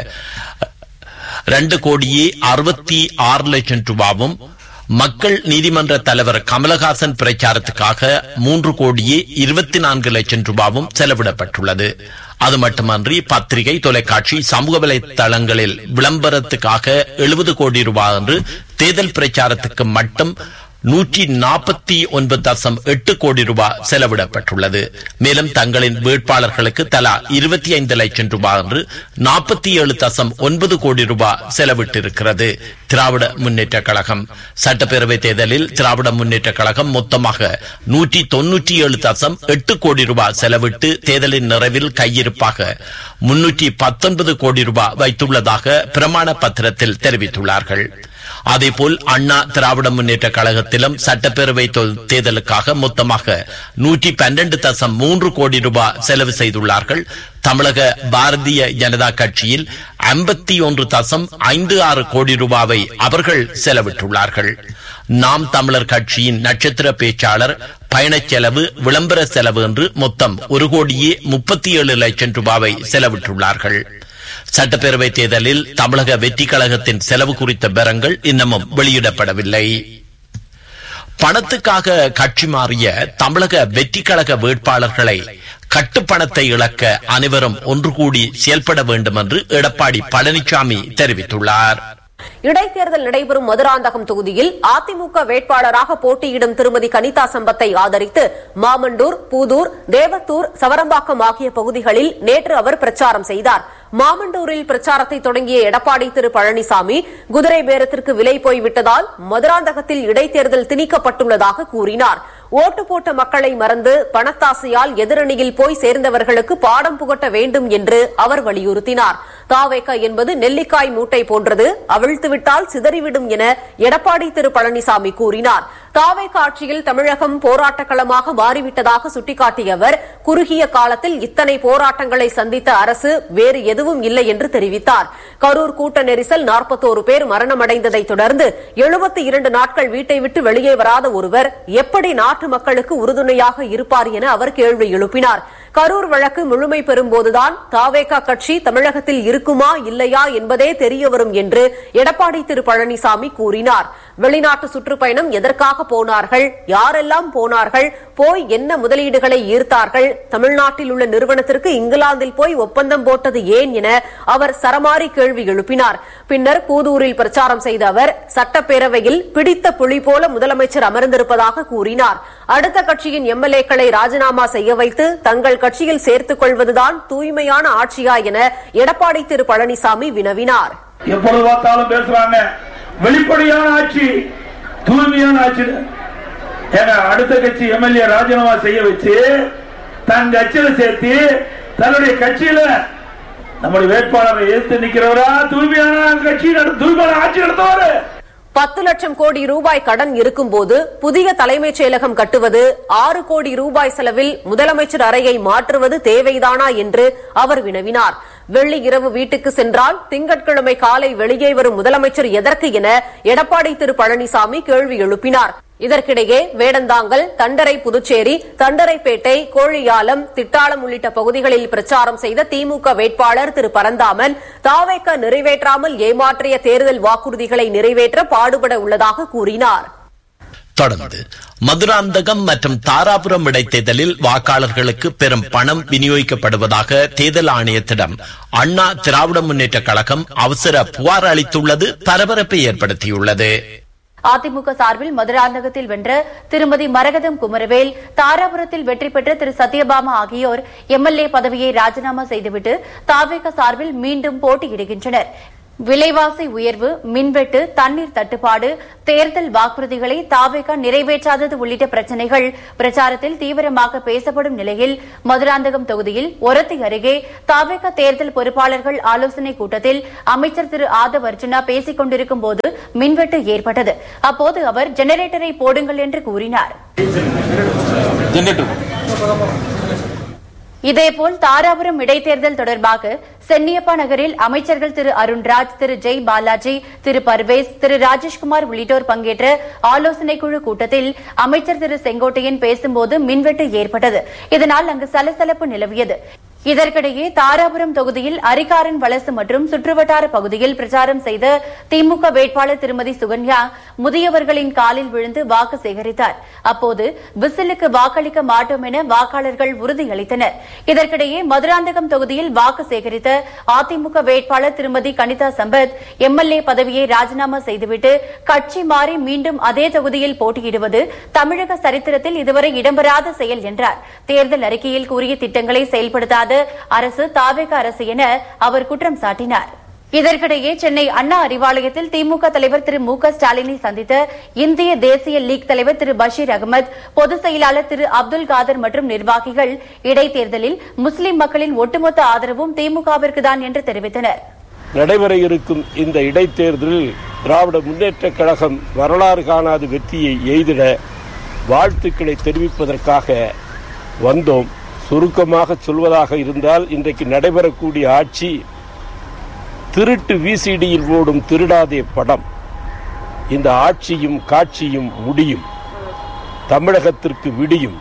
ரெண்டு கோடியே அறுபத்தி ஆறு லட்சம் ரூபாவும் மக்கள் நீதிமன்ற தலைவர் கமலஹாசன் பிரச்சாரத்துக்காக மூன்று கோடியே இருபத்தி நான்கு லட்சம் ரூபாவும் செலவிடப்பட்டுள்ளது அது மட்டுமன்றி பத்திரிகை தொலைக்காட்சி சமூக வலைதளங்களில் விளம்பரத்துக்காக எழுபது கோடி ரூபாய் என்று தேர்தல் பிரச்சாரத்துக்கு மட்டும் நூற்றி நாற்பத்தி ஒன்பது தசம் எட்டு கோடி ரூபாய் செலவிடப்பட்டுள்ளது மேலும் தங்களின் வேட்பாளர்களுக்கு தலா இருபத்தி ஐந்து லட்சம் ரூபாய் என்று நாற்பத்தி ஏழு தசம் ஒன்பது கோடி ரூபாய் செலவிட்டிருக்கிறது திராவிட முன்னேற்ற கழகம் சட்டப்பேரவை தேர்தலில் திராவிட முன்னேற்ற கழகம் மொத்தமாக நூற்றி தொன்னூற்றி ஏழு தசம் எட்டு கோடி ரூபாய் செலவிட்டு தேர்தலின் நிறைவில் கையிருப்பாக முன்னூற்றி பத்தொன்பது கோடி ரூபாய் வைத்துள்ளதாக பிரமாண பத்திரத்தில் தெரிவித்துள்ளார்கள் அதேபோல் அண்ணா திராவிட முன்னேற்ற கழகத்திலும் சட்டப்பேரவை தொ- தேர்தலுக்காக மொத்தமாக நூற்றி பன்னெண்டு தசம் மூன்று கோடி ரூபாய் செலவு செய்துள்ளார்கள் தமிழக பாரதிய ஜனதா கட்சியில் ஐம்பத்தி ஒன்று தசம் ஐந்து ஆறு கோடி ரூபாவை அவர்கள் செலவிட்டுள்ளார்கள் நாம் தமிழர் கட்சியின் நட்சத்திர பேச்சாளர் பயணச் செலவு விளம்பர செலவு என்று மொத்தம் ஒரு கோடியே முப்பத்தி ஏழு லட்சம் ரூபாவை செலவிட்டுள்ளார்கள் சட்டப்பேரவை தேர்தலில் தமிழக வெற்றி கழகத்தின் செலவு குறித்த பெறங்கள் இன்னமும் வெளியிடப்படவில்லை பணத்துக்காக கட்சி மாறிய தமிழக வெற்றி கழக வேட்பாளர்களை கட்டுப்பணத்தை இழக்க அனைவரும் ஒன்று கூடி செயல்பட வேண்டும் என்று எடப்பாடி பழனிசாமி தெரிவித்துள்ளார் இடைத்தேர்தல் நடைபெறும் மதுராந்தகம் தொகுதியில் அதிமுக வேட்பாளராக போட்டியிடும் திருமதி கனிதா சம்பத்தை ஆதரித்து மாமண்டூர் பூதூர் தேவத்தூர் சவரம்பாக்கம் ஆகிய பகுதிகளில் நேற்று அவர் பிரச்சாரம் செய்தார் மாமண்டூரில் பிரச்சாரத்தை தொடங்கிய எடப்பாடி திரு பழனிசாமி குதிரை பேரத்திற்கு விலை போய்விட்டதால் மதுராந்தகத்தில் இடைத்தேர்தல் திணிக்கப்பட்டுள்ளதாக கூறினார் ஓட்டு போட்ட மக்களை மறந்து பணத்தாசையால் எதிரணியில் போய் சேர்ந்தவர்களுக்கு பாடம் புகட்ட வேண்டும் என்று அவர் வலியுறுத்தினார் தாவேக என்பது நெல்லிக்காய் மூட்டை போன்றது அவிழ்த்துவிட்டால் சிதறிவிடும் என எடப்பாடி திரு பழனிசாமி கூறினார் தாவேக ஆட்சியில் தமிழகம் போராட்டக் களமாக மாறிவிட்டதாக சுட்டிக்காட்டிய அவர் குறுகிய காலத்தில் இத்தனை போராட்டங்களை சந்தித்த அரசு வேறு எதுவும் இல்லை என்று தெரிவித்தார் கரூர் கூட்ட நெரிசல் நாற்பத்தோரு பேர் மரணமடைந்ததை தொடர்ந்து எழுபத்தி இரண்டு நாட்கள் வீட்டை விட்டு வெளியே வராத ஒருவர் எப்படி நாட்டு மக்களுக்கு உறுதுணையாக இருப்பார் என அவர் கேள்வி எழுப்பினார் கரூர் வழக்கு முழுமை பெறும்போதுதான் தாவேகா கட்சி தமிழகத்தில் இருக்குமா இல்லையா என்பதே தெரியவரும் என்று எடப்பாடி திரு பழனிசாமி கூறினார் வெளிநாட்டு சுற்றுப்பயணம் எதற்காக போனார்கள் யாரெல்லாம் போனார்கள் போய் என்ன முதலீடுகளை ஈர்த்தார்கள் தமிழ்நாட்டில் உள்ள நிறுவனத்திற்கு இங்கிலாந்தில் போய் ஒப்பந்தம் போட்டது ஏன் என அவர் சரமாரி கேள்வி எழுப்பினார் பின்னர் கூதூரில் பிரச்சாரம் செய்த அவர் சட்டப்பேரவையில் பிடித்த புலி போல முதலமைச்சர் அமர்ந்திருப்பதாக கூறினார் அடுத்த கட்சியின் எம்எல்ஏக்களை ராஜினாமா செய்ய வைத்து தங்கள் கட்சியில் சேர்த்துக் கொள்வதுதான் தூய்மையான ஆட்சியா என எடப்பாடி திரு பழனிசாமி வினவினார் எப்பொழுது பார்த்தாலும் பேசுறாங்க வெளிப்படையான ஆட்சி தூய்மையான ஆட்சி ஏங்க அடுத்த கட்சி எம்எல்ஏ ராஜினாமா செய்ய வச்சு தன் கட்சியில சேர்த்து தன்னுடைய கட்சியில நம்முடைய வேட்பாளரை எதிர்த்து நிக்கிறவரா தூய்மையான கட்சி நட- தூய்மையான ஆட்சி நடத்துவாரு பத்து லட்சம் கோடி ரூபாய் கடன் இருக்கும்போது புதிய தலைமைச் செயலகம் கட்டுவது ஆறு கோடி ரூபாய் செலவில் முதலமைச்சர் அறையை மாற்றுவது தேவைதானா என்று அவர் வினவினார் வெள்ளி இரவு வீட்டுக்கு சென்றால் திங்கட்கிழமை காலை வெளியே வரும் முதலமைச்சர் எதற்கு என எடப்பாடி திரு பழனிசாமி கேள்வி எழுப்பினார் இதற்கிடையே வேடந்தாங்கல் தண்டரை புதுச்சேரி தண்டரைப்பேட்டை கோழியாலம் திட்டாளம் உள்ளிட்ட பகுதிகளில் பிரச்சாரம் செய்த திமுக வேட்பாளர் திரு பரந்தாமன் தாவேக்க நிறைவேற்றாமல் ஏமாற்றிய தேர்தல் வாக்குறுதிகளை நிறைவேற்ற பாடுபட உள்ளதாக கூறினார் தொடர்ந்து மதுராந்தகம் மற்றும் தாராபுரம் இடைத்தேர்தலில் வாக்காளர்களுக்கு பெரும் பணம் விநியோகிக்கப்படுவதாக தேர்தல் ஆணையத்திடம் அண்ணா திராவிட முன்னேற்ற கழகம் அவசர புகார் அளித்துள்ளது பரபரப்பை ஏற்படுத்தியுள்ளது அதிமுக சார்பில் மதுராந்தகத்தில் வென்ற திருமதி மரகதம் குமரவேல் தாராபுரத்தில் வெற்றி பெற்ற திரு சத்யபாமா ஆகியோர் எம்எல்ஏ பதவியை ராஜினாமா செய்துவிட்டு தாவேக சார்பில் மீண்டும் போட்டியிடுகின்றனர் விலைவாசி உயர்வு மின்வெட்டு தண்ணீர் தட்டுப்பாடு தேர்தல் வாக்குறுதிகளை தாவேக நிறைவேற்றாதது உள்ளிட்ட பிரச்சினைகள் பிரச்சாரத்தில் தீவிரமாக பேசப்படும் நிலையில் மதுராந்தகம் தொகுதியில் ஒரத்தி அருகே தாவேக தேர்தல் பொறுப்பாளர்கள் ஆலோசனைக் கூட்டத்தில் அமைச்சர் திரு ஆதவ் அர்ஜுனா பேசிக் கொண்டிருக்கும் போது மின்வெட்டு ஏற்பட்டது அப்போது அவர் ஜெனரேட்டரை போடுங்கள் என்று கூறினார் இதேபோல் தாராபுரம் இடைத்தேர்தல் தொடர்பாக சென்னியப்பா நகரில் அமைச்சர்கள் திரு அருண்ராஜ் திரு ஜெய் பாலாஜி திரு பர்வேஸ் திரு ராஜேஷ்குமார் உள்ளிட்டோர் பங்கேற்ற ஆலோசனைக் குழு கூட்டத்தில் அமைச்சர் திரு செங்கோட்டையன் பேசும்போது மின்வெட்டு ஏற்பட்டது இதனால் அங்கு சலசலப்பு நிலவியது இதற்கிடையே தாராபுரம் தொகுதியில் அரிகாரன் வலசு மற்றும் சுற்றுவட்டார பகுதியில் பிரச்சாரம் செய்த திமுக வேட்பாளர் திருமதி சுகன்யா முதியவர்களின் காலில் விழுந்து வாக்கு சேகரித்தார் அப்போது விசிலுக்கு வாக்களிக்க மாட்டோம் என வாக்காளர்கள் உறுதியளித்தனர் இதற்கிடையே மதுராந்தகம் தொகுதியில் வாக்கு சேகரித்த அதிமுக வேட்பாளர் திருமதி கனிதா சம்பத் எம்எல்ஏ பதவியை ராஜினாமா செய்துவிட்டு கட்சி மாறி மீண்டும் அதே தொகுதியில் போட்டியிடுவது தமிழக சரித்திரத்தில் இதுவரை இடம்பெறாத செயல் என்றார் தேர்தல் அறிக்கையில் கூறிய திட்டங்களை செயல்படுத்தாத அரசு தாவேக அரசு என அவர் குற்றம் சாட்டினார் இதற்கிடையே சென்னை அண்ணா அறிவாலயத்தில் திமுக தலைவர் திரு மு க ஸ்டாலினை சந்தித்த இந்திய தேசிய லீக் தலைவர் திரு பஷீர் அகமது பொதுச் செயலாளர் திரு அப்துல் காதர் மற்றும் நிர்வாகிகள் இடைத்தேர்தலில் முஸ்லிம் மக்களின் ஒட்டுமொத்த ஆதரவும் திமுகவிற்கு தான் என்று தெரிவித்தனர் நடைபெற இருக்கும் இந்த இடைத்தேர்தலில் திராவிட முன்னேற்ற கழகம் வரலாறு காணாத வெற்றியை எய்திட வாழ்த்துக்களை தெரிவிப்பதற்காக வந்தோம் சுருக்கமாக சொல்வதாக இருந்தால் இன்றைக்கு நடைபெறக்கூடிய ஆட்சி திருட்டு விசிடியில் ஓடும் திருடாதே படம் இந்த ஆட்சியும் காட்சியும் முடியும் தமிழகத்திற்கு விடியும்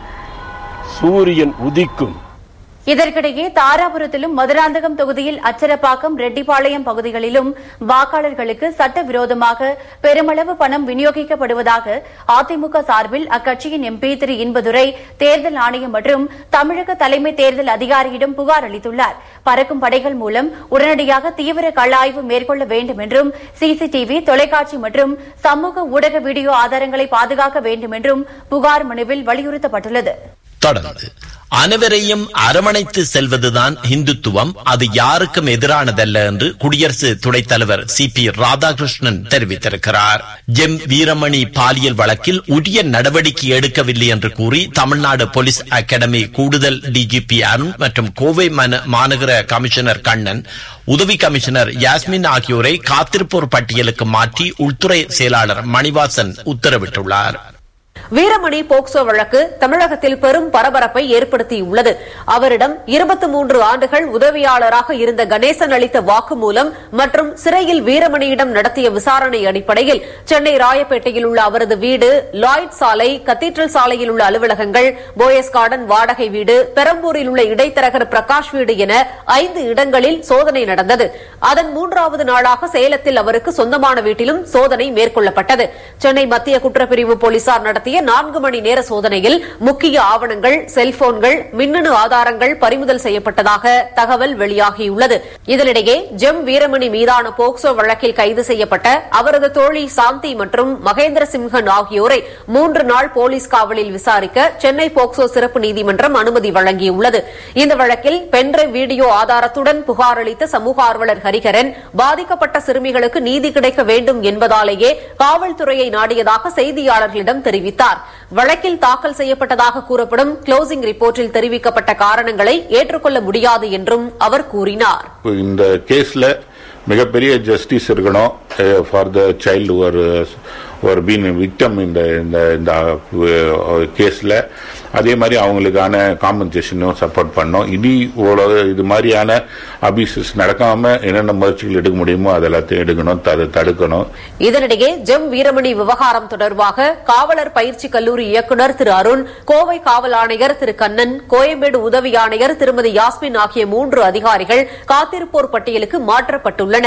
சூரியன் உதிக்கும் இதற்கிடையே தாராபுரத்திலும் மதுராந்தகம் தொகுதியில் அச்சரப்பாக்கம் ரெட்டிப்பாளையம் பகுதிகளிலும் வாக்காளர்களுக்கு சட்டவிரோதமாக பெருமளவு பணம் விநியோகிக்கப்படுவதாக அதிமுக சார்பில் அக்கட்சியின் எம்பி திரு இன்பதுரை தேர்தல் ஆணையம் மற்றும் தமிழக தலைமை தேர்தல் அதிகாரியிடம் புகார் அளித்துள்ளார் பறக்கும் படைகள் மூலம் உடனடியாக தீவிர கள ஆய்வு மேற்கொள்ள வேண்டும் என்றும் சிசிடிவி தொலைக்காட்சி மற்றும் சமூக ஊடக வீடியோ ஆதாரங்களை பாதுகாக்க வேண்டும் என்றும் புகார் மனுவில் வலியுறுத்தப்பட்டுள்ளது தொடர்ந்து அனைவரையும் அரவணைத்து செல்வதுதான் இந்துத்துவம் அது யாருக்கும் எதிரானதல்ல என்று குடியரசு துணைத் தலைவர் சி பி ராதாகிருஷ்ணன் தெரிவித்திருக்கிறார் ஜெம் வீரமணி பாலியல் வழக்கில் உரிய நடவடிக்கை எடுக்கவில்லை என்று கூறி தமிழ்நாடு போலீஸ் அகாடமி கூடுதல் டிஜிபி அருண் மற்றும் கோவை மாநகர கமிஷனர் கண்ணன் உதவி கமிஷனர் யாஸ்மின் ஆகியோரை காத்திருப்போர் பட்டியலுக்கு மாற்றி உள்துறை செயலாளர் மணிவாசன் உத்தரவிட்டுள்ளார் வீரமணி போக்சோ வழக்கு தமிழகத்தில் பெரும் பரபரப்பை ஏற்படுத்தியுள்ளது அவரிடம் இருபத்தி மூன்று ஆண்டுகள் உதவியாளராக இருந்த கணேசன் அளித்த வாக்குமூலம் மற்றும் சிறையில் வீரமணியிடம் நடத்திய விசாரணை அடிப்படையில் சென்னை ராயப்பேட்டையில் உள்ள அவரது வீடு லாய்ட் சாலை கத்தீட்ரல் சாலையில் உள்ள அலுவலகங்கள் போயஸ் கார்டன் வாடகை வீடு பெரம்பூரில் உள்ள இடைத்தரகர் பிரகாஷ் வீடு என ஐந்து இடங்களில் சோதனை நடந்தது அதன் மூன்றாவது நாளாக சேலத்தில் அவருக்கு சொந்தமான வீட்டிலும் சோதனை மேற்கொள்ளப்பட்டது சென்னை மத்திய குற்றப்பிரிவு போலீசார் நடத்திய நான்கு மணி நேர சோதனையில் முக்கிய ஆவணங்கள் செல்போன்கள் மின்னணு ஆதாரங்கள் பறிமுதல் செய்யப்பட்டதாக தகவல் வெளியாகியுள்ளது இதனிடையே ஜெம் வீரமணி மீதான போக்சோ வழக்கில் கைது செய்யப்பட்ட அவரது தோழி சாந்தி மற்றும் மகேந்திர சிம்ஹன் ஆகியோரை மூன்று நாள் போலீஸ் காவலில் விசாரிக்க சென்னை போக்சோ சிறப்பு நீதிமன்றம் அனுமதி வழங்கியுள்ளது இந்த வழக்கில் பென்டிரைவ் வீடியோ ஆதாரத்துடன் புகார் அளித்த சமூக ஆர்வலர் ஹரிகரன் பாதிக்கப்பட்ட சிறுமிகளுக்கு நீதி கிடைக்க வேண்டும் என்பதாலேயே காவல்துறையை நாடியதாக செய்தியாளர்களிடம் தெரிவித்தார் வழக்கில் தாக்கல் செய்யப்பட்டதாக கூறப்படும் க்ளோசிங் ரிப்போர்ட்டில் தெரிவிக்கப்பட்ட காரணங்களை ஏற்றுக்கொள்ள முடியாது என்றும் அவர் கூறினார் இந்த கேஸ்ல மிகப்பெரிய ஜஸ்டிஸ் இருக்கணும் ஃபார் த சைல்டு ஒரு ஒரு பீன் விக்டம் இந்த இந்த இந்த கேஸில் அதே மாதிரி அவங்களுக்கான காம்பன்சேஷனும் சப்போர்ட் பண்ணோம் இனி இவ்வளவு இது மாதிரியான அபியூசஸ் நடக்காம என்னென்ன முயற்சிகள் எடுக்க முடியுமோ அது எல்லாத்தையும் எடுக்கணும் அதை தடுக்கணும் இதனிடையே ஜெம் வீரமணி விவகாரம் தொடர்பாக காவலர் பயிற்சி கல்லூரி இயக்குநர் திரு அருண் கோவை காவல் ஆணையர் திரு கண்ணன் கோயம்பேடு உதவி ஆணையர் திருமதி யாஸ்மின் ஆகிய மூன்று அதிகாரிகள் காத்திருப்போர் பட்டியலுக்கு மாற்றப்பட்டுள்ளனர்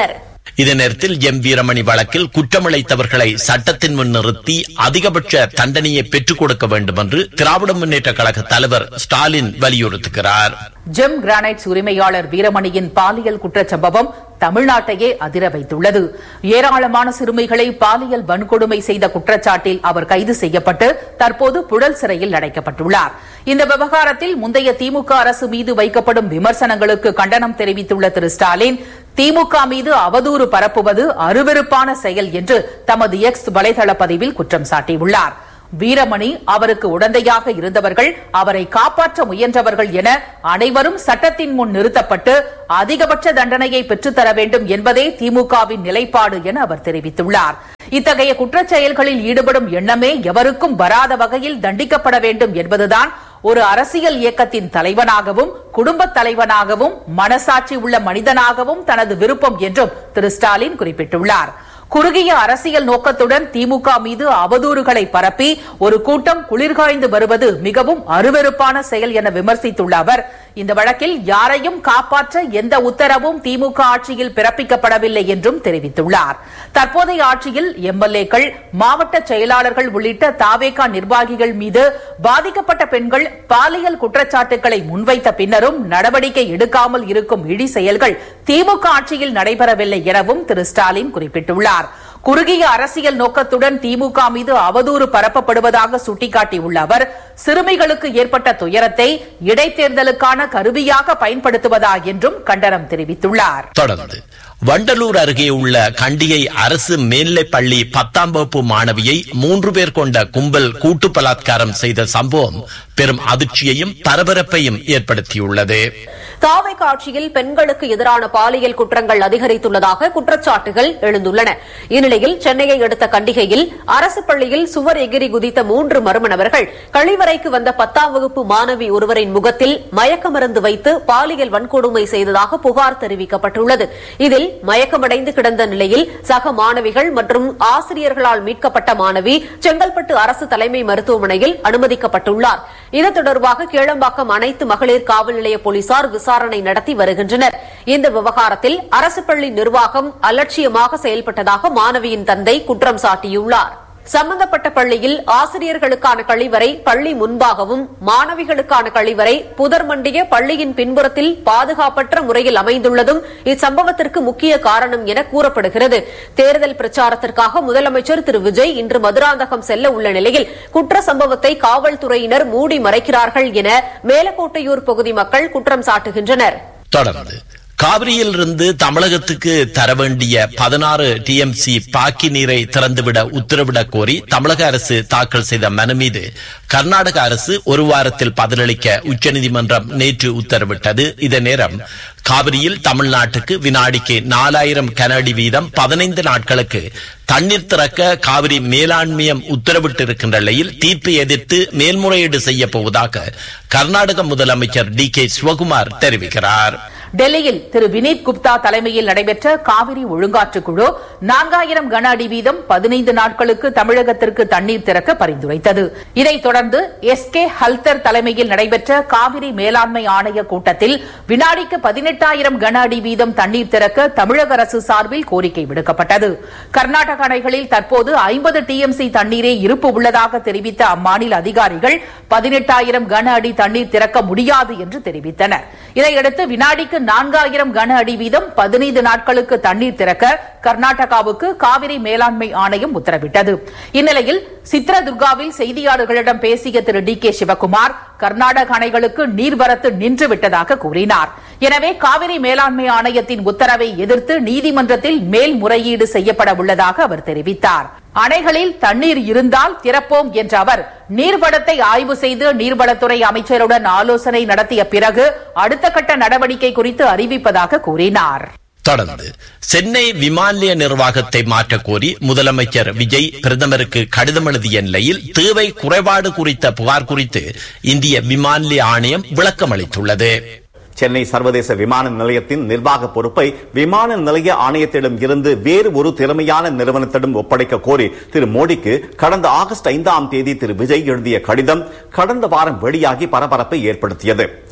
இதே நேரத்தில் எம் வீரமணி வழக்கில் குற்றமிழைத்தவர்களை சட்டத்தின் முன் நிறுத்தி அதிகபட்ச தண்டனையை பெற்றுக் கொடுக்க வேண்டும் என்று திராவிட முன்னேற்ற கழக தலைவர் ஸ்டாலின் வலியுறுத்துகிறார் ஜெம் கிரானைட்ஸ் உரிமையாளர் வீரமணியின் பாலியல் குற்றச்சம்பவம் தமிழ்நாட்டையே அதிர வைத்துள்ளது ஏராளமான சிறுமிகளை பாலியல் வன்கொடுமை செய்த குற்றச்சாட்டில் அவர் கைது செய்யப்பட்டு தற்போது புழல் சிறையில் அடைக்கப்பட்டுள்ளார் இந்த விவகாரத்தில் முந்தைய திமுக அரசு மீது வைக்கப்படும் விமர்சனங்களுக்கு கண்டனம் தெரிவித்துள்ள திரு ஸ்டாலின் திமுக மீது அவதூறு பரப்புவது அருவருப்பான செயல் என்று தமது எக்ஸ் வலைதள பதிவில் குற்றம் சாட்டியுள்ளார் வீரமணி அவருக்கு உடந்தையாக இருந்தவர்கள் அவரை காப்பாற்ற முயன்றவர்கள் என அனைவரும் சட்டத்தின் முன் நிறுத்தப்பட்டு அதிகபட்ச தண்டனையை பெற்றுத்தர வேண்டும் என்பதே திமுகவின் நிலைப்பாடு என அவர் தெரிவித்துள்ளார் இத்தகைய குற்றச் செயல்களில் ஈடுபடும் எண்ணமே எவருக்கும் வராத வகையில் தண்டிக்கப்பட வேண்டும் என்பதுதான் ஒரு அரசியல் இயக்கத்தின் தலைவனாகவும் குடும்பத் தலைவனாகவும் மனசாட்சி உள்ள மனிதனாகவும் தனது விருப்பம் என்றும் திரு ஸ்டாலின் குறிப்பிட்டுள்ளார் குறுகிய அரசியல் நோக்கத்துடன் திமுக மீது அவதூறுகளை பரப்பி ஒரு கூட்டம் குளிர்காய்ந்து வருவது மிகவும் அருவருப்பான செயல் என விமர்சித்துள்ள அவர் இந்த வழக்கில் யாரையும் காப்பாற்ற எந்த உத்தரவும் திமுக ஆட்சியில் பிறப்பிக்கப்படவில்லை என்றும் தெரிவித்துள்ளார் தற்போதைய ஆட்சியில் எம்எல்ஏக்கள் மாவட்ட செயலாளர்கள் உள்ளிட்ட தாவேகா நிர்வாகிகள் மீது பாதிக்கப்பட்ட பெண்கள் பாலியல் குற்றச்சாட்டுகளை முன்வைத்த பின்னரும் நடவடிக்கை எடுக்காமல் இருக்கும் இடி செயல்கள் திமுக ஆட்சியில் நடைபெறவில்லை எனவும் திரு ஸ்டாலின் குறிப்பிட்டுள்ளார் குறுகிய அரசியல் நோக்கத்துடன் திமுக மீது அவதூறு பரப்பப்படுவதாக சுட்டிக்காட்டியுள்ள அவர் சிறுமிகளுக்கு ஏற்பட்ட துயரத்தை இடைத்தேர்தலுக்கான கருவியாக பயன்படுத்துவதா என்றும் கண்டனம் தெரிவித்துள்ளார் தொடர்ந்து வண்டலூர் அருகே உள்ள கண்டிகை அரசு மேல்நிலைப் பள்ளி பத்தாம் வகுப்பு மாணவியை மூன்று பேர் கொண்ட கும்பல் கூட்டு பலாத்காரம் செய்த சம்பவம் பெரும் அதிர்ச்சியையும் பரபரப்பையும் ஏற்படுத்தியுள்ளது தாவை காட்சியில் பெண்களுக்கு எதிரான பாலியல் குற்றங்கள் அதிகரித்துள்ளதாக குற்றச்சாட்டுகள் எழுந்துள்ளன இந்நிலையில் சென்னையை அடுத்த கண்டிகையில் அரசு பள்ளியில் சுவர் எகிரி குதித்த மூன்று மர்ம நபர்கள் கழிவறைக்கு வந்த பத்தாம் வகுப்பு மாணவி ஒருவரின் முகத்தில் மயக்க மருந்து வைத்து பாலியல் வன்கொடுமை செய்ததாக புகார் தெரிவிக்கப்பட்டுள்ளது இதில் மயக்கமடைந்து கிடந்த நிலையில் சக மாணவிகள் மற்றும் ஆசிரியர்களால் மீட்கப்பட்ட மாணவி செங்கல்பட்டு அரசு தலைமை மருத்துவமனையில் அனுமதிக்கப்பட்டுள்ளார் இது தொடர்பாக கீழம்பாக்கம் அனைத்து மகளிர் காவல் நிலைய போலீசார் விசாரணை நடத்தி வருகின்றனர் இந்த விவகாரத்தில் அரசு பள்ளி நிர்வாகம் அலட்சியமாக செயல்பட்டதாக மாணவியின் தந்தை குற்றம் சாட்டியுள்ளார் சம்பந்தப்பட்ட பள்ளியில் ஆசிரியர்களுக்கான கழிவறை பள்ளி முன்பாகவும் மாணவிகளுக்கான கழிவறை புதர்மண்டிய பள்ளியின் பின்புறத்தில் பாதுகாப்பற்ற முறையில் அமைந்துள்ளதும் இச்சம்பவத்திற்கு முக்கிய காரணம் என கூறப்படுகிறது தேர்தல் பிரச்சாரத்திற்காக முதலமைச்சர் திரு விஜய் இன்று மதுராந்தகம் செல்ல உள்ள நிலையில் குற்ற சம்பவத்தை காவல்துறையினர் மூடி மறைக்கிறார்கள் என மேலக்கோட்டையூர் பகுதி மக்கள் குற்றம் சாட்டுகின்றனர் தொடர்ந்து காவிரியிலிருந்து தமிழகத்துக்கு தர வேண்டிய பதினாறு டிஎம்சி பாக்கி நீரை திறந்துவிட உத்தரவிடக் கோரி தமிழக அரசு தாக்கல் செய்த மனு மீது கர்நாடக அரசு ஒரு வாரத்தில் பதிலளிக்க உச்சநீதிமன்றம் நேற்று உத்தரவிட்டது இதே நேரம் காவிரியில் தமிழ்நாட்டுக்கு வினாடிக்கு நாலாயிரம் கனஅடி வீதம் பதினைந்து நாட்களுக்கு தண்ணீர் திறக்க காவிரி மேலாண்மையம் உத்தரவிட்டிருக்கின்ற நிலையில் தீர்ப்பை எதிர்த்து மேல்முறையீடு செய்ய போவதாக கர்நாடக முதலமைச்சர் டி கே சிவகுமார் தெரிவிக்கிறார் டெல்லியில் திரு வினீத் குப்தா தலைமையில் நடைபெற்ற காவிரி ஒழுங்காற்று குழு நான்காயிரம் கன அடி வீதம் பதினைந்து நாட்களுக்கு தமிழகத்திற்கு தண்ணீர் திறக்க பரிந்துரைத்தது இதைத் தொடர்ந்து எஸ் கே ஹல்தர் தலைமையில் நடைபெற்ற காவிரி மேலாண்மை ஆணைய கூட்டத்தில் வினாடிக்கு பதினெட்டாயிரம் கன அடி வீதம் தண்ணீர் திறக்க தமிழக அரசு சார்பில் கோரிக்கை விடுக்கப்பட்டது கர்நாடக அணைகளில் தற்போது ஐம்பது டிஎம்சி தண்ணீரே இருப்பு உள்ளதாக தெரிவித்த அம்மாநில அதிகாரிகள் பதினெட்டாயிரம் கன அடி தண்ணீர் திறக்க முடியாது என்று தெரிவித்தனர் இதையடுத்து வினாடிக்கு நான்காயிரம் கன அடி வீதம் பதினைந்து நாட்களுக்கு தண்ணீர் திறக்க கர்நாடகாவுக்கு காவிரி மேலாண்மை ஆணையம் உத்தரவிட்டது இந்நிலையில் சித்ரதுர்காவில் செய்தியாளர்களிடம் பேசிய திரு டி கே சிவக்குமார் கர்நாடக அணைகளுக்கு நீர்வரத்து நின்றுவிட்டதாக கூறினார் எனவே காவிரி மேலாண்மை ஆணையத்தின் உத்தரவை எதிர்த்து நீதிமன்றத்தில் மேல்முறையீடு செய்யப்பட உள்ளதாக அவர் தெரிவித்தார் அணைகளில் தண்ணீர் இருந்தால் திறப்போம் என்ற அவர் நீர்வளத்தை ஆய்வு செய்து நீர்வளத்துறை அமைச்சருடன் ஆலோசனை நடத்திய பிறகு அடுத்த கட்ட நடவடிக்கை குறித்து அறிவிப்பதாக கூறினார் தொடர்ந்து சென்னை விமான நிலைய நிர்வாகத்தை மாற்றக் கோரி முதலமைச்சர் விஜய் பிரதமருக்கு கடிதம் எழுதிய நிலையில் தேவை குறைபாடு குறித்த புகார் குறித்து இந்திய விமான நிலைய ஆணையம் விளக்கம் அளித்துள்ளது சென்னை சர்வதேச விமான நிலையத்தின் நிர்வாக பொறுப்பை விமான நிலைய ஆணையத்திடம் இருந்து வேறு ஒரு திறமையான நிறுவனத்திடம் ஒப்படைக்க கோரி திரு மோடிக்கு கடந்த ஆகஸ்ட் ஐந்தாம் தேதி திரு விஜய் எழுதிய கடிதம் கடந்த வாரம் வெளியாகி பரபரப்பை ஏற்படுத்தியது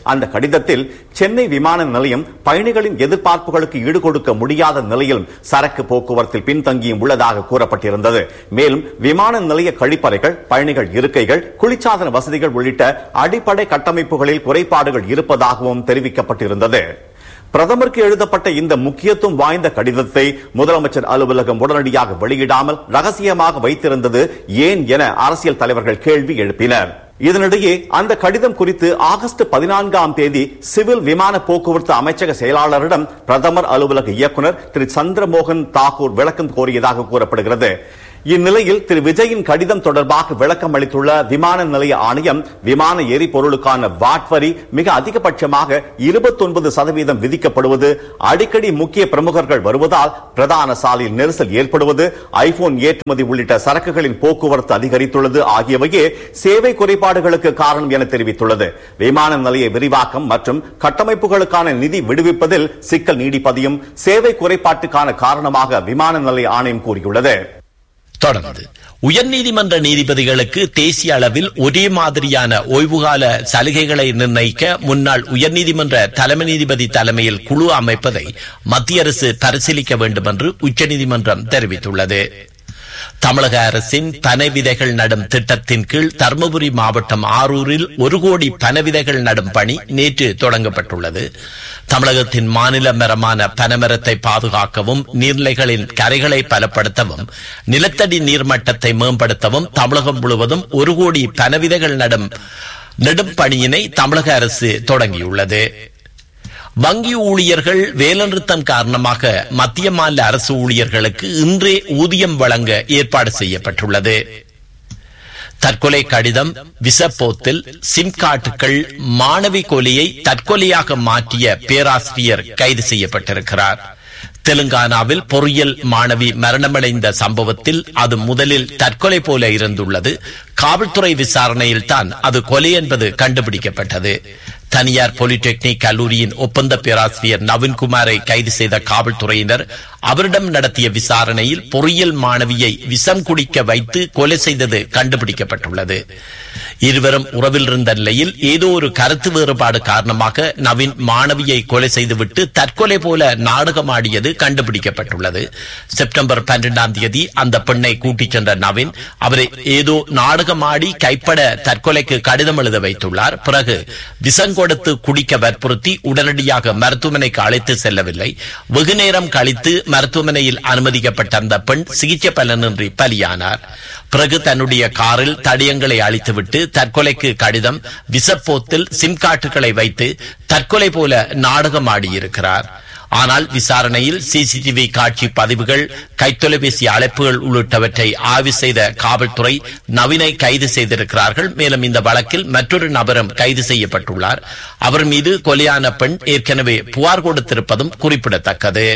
அந்த கடிதத்தில் சென்னை விமான நிலையம் பயணிகளின் எதிர்பார்ப்புகளுக்கு ஈடுகொடுக்க முடியாத நிலையிலும் சரக்கு போக்குவரத்தில் பின்தங்கியும் உள்ளதாக கூறப்பட்டிருந்தது மேலும் விமான நிலைய கழிப்பறைகள் பயணிகள் இருக்கைகள் குளிர்சாதன வசதிகள் உள்ளிட்ட அடிப்படை கட்டமைப்புகளில் குறைபாடுகள் இருப்பதாகவும் தெரிவிக்கப்பட்டிருந்தது பிரதமருக்கு எழுதப்பட்ட இந்த முக்கியத்துவம் வாய்ந்த கடிதத்தை முதலமைச்சர் அலுவலகம் உடனடியாக வெளியிடாமல் ரகசியமாக வைத்திருந்தது ஏன் என அரசியல் தலைவர்கள் கேள்வி எழுப்பினர் இதனிடையே அந்த கடிதம் குறித்து ஆகஸ்ட் பதினான்காம் தேதி சிவில் விமான போக்குவரத்து அமைச்சக செயலாளரிடம் பிரதமர் அலுவலக இயக்குனர் திரு சந்திரமோகன் தாக்கூர் விளக்கம் கோரியதாக கூறப்படுகிறது இந்நிலையில் திரு விஜயின் கடிதம் தொடர்பாக விளக்கம் அளித்துள்ள விமான நிலைய ஆணையம் விமான எரிபொருளுக்கான வாட் வரி மிக அதிகபட்சமாக இருபத்தொன்பது சதவீதம் விதிக்கப்படுவது அடிக்கடி முக்கிய பிரமுகர்கள் வருவதால் பிரதான சாலையில் நெரிசல் ஏற்படுவது ஐபோன் ஏற்றுமதி உள்ளிட்ட சரக்குகளின் போக்குவரத்து அதிகரித்துள்ளது ஆகியவையே சேவை குறைபாடுகளுக்கு காரணம் என தெரிவித்துள்ளது விமான நிலைய விரிவாக்கம் மற்றும் கட்டமைப்புகளுக்கான நிதி விடுவிப்பதில் சிக்கல் நீடிப்பதையும் சேவை குறைபாட்டுக்கான காரணமாக விமான நிலைய ஆணையம் கூறியுள்ளது தொடர்ந்து உயர்நீதிமன்ற நீதிபதிகளுக்கு தேசிய அளவில் ஒரே மாதிரியான ஓய்வுகால சலுகைகளை நிர்ணயிக்க முன்னாள் உயர்நீதிமன்ற தலைமை நீதிபதி தலைமையில் குழு அமைப்பதை மத்திய அரசு பரிசீலிக்க வேண்டும் என்று உச்சநீதிமன்றம் தெரிவித்துள்ளது தமிழக அரசின் பனை விதைகள் நடும் திட்டத்தின் கீழ் தருமபுரி மாவட்டம் ஆரூரில் ஒரு கோடி பனை விதைகள் நடும் பணி நேற்று தொடங்கப்பட்டுள்ளது தமிழகத்தின் மாநில மரமான பனைமரத்தை பாதுகாக்கவும் நீர்நிலைகளின் கரைகளை பலப்படுத்தவும் நிலத்தடி நீர்மட்டத்தை மேம்படுத்தவும் தமிழகம் முழுவதும் ஒரு கோடி பனை விதைகள் நடும் நெடும் பணியினை தமிழக அரசு தொடங்கியுள்ளது வங்கி ஊழியர்கள் வேலைநிறுத்தம் காரணமாக மத்திய மாநில அரசு ஊழியர்களுக்கு இன்றே ஊதியம் வழங்க ஏற்பாடு செய்யப்பட்டுள்ளது தற்கொலை கடிதம் விசப்போத்தில் சிம் கார்டுகள் மாணவி கொலையை தற்கொலையாக மாற்றிய பேராசிரியர் கைது செய்யப்பட்டிருக்கிறார் தெலுங்கானாவில் பொறியியல் மாணவி மரணமடைந்த சம்பவத்தில் அது முதலில் தற்கொலை போல இருந்துள்ளது காவல்துறை விசாரணையில் தான் அது கொலை என்பது கண்டுபிடிக்கப்பட்டது தனியார் பாலிடெக்னிக் கல்லூரியின் ஒப்பந்த பேராசிரியர் நவீன்குமாரை கைது செய்த காவல்துறையினர் அவரிடம் நடத்திய விசாரணையில் பொறியியல் மாணவியை விஷம் குடிக்க வைத்து கொலை செய்தது கண்டுபிடிக்கப்பட்டுள்ளது இருவரும் உறவில் இருந்த நிலையில் ஏதோ ஒரு கருத்து வேறுபாடு காரணமாக நவீன் மாணவியை கொலை செய்துவிட்டு தற்கொலை போல நாடகமாடியது கண்டுபிடிக்கப்பட்டுள்ளது செப்டம்பர் பன்னிரண்டாம் தேதி அந்த பெண்ணை கூட்டிச் சென்ற நவீன் அவரை ஏதோ நாடகமாடி கைப்பட தற்கொலைக்கு கடிதம் எழுத வைத்துள்ளார் பிறகு விஷம் கொடுத்து குடிக்க வற்புறுத்தி உடனடியாக மருத்துவமனைக்கு அழைத்து செல்லவில்லை வெகு நேரம் கழித்து மருத்துவமனையில் அனுமதிக்கப்பட்ட அந்த பெண் சிகிச்சை பலனின்றி பலியானார் பிறகு தன்னுடைய காரில் தடயங்களை அழித்துவிட்டு தற்கொலைக்கு கடிதம் விசப்போத்தில் சிம் கார்டுகளை வைத்து தற்கொலை போல நாடகமாடியிருக்கிறார் ஆனால் விசாரணையில் சிசிடிவி காட்சி பதிவுகள் கைத்தொலைபேசி அழைப்புகள் உள்ளிட்டவற்றை ஆய்வு செய்த காவல்துறை நவீனை கைது செய்திருக்கிறார்கள் மேலும் இந்த வழக்கில் மற்றொரு நபரும் கைது செய்யப்பட்டுள்ளார் அவர் மீது கொலையான பெண் ஏற்கனவே புகார் கொடுத்திருப்பதும் குறிப்பிடத்தக்கது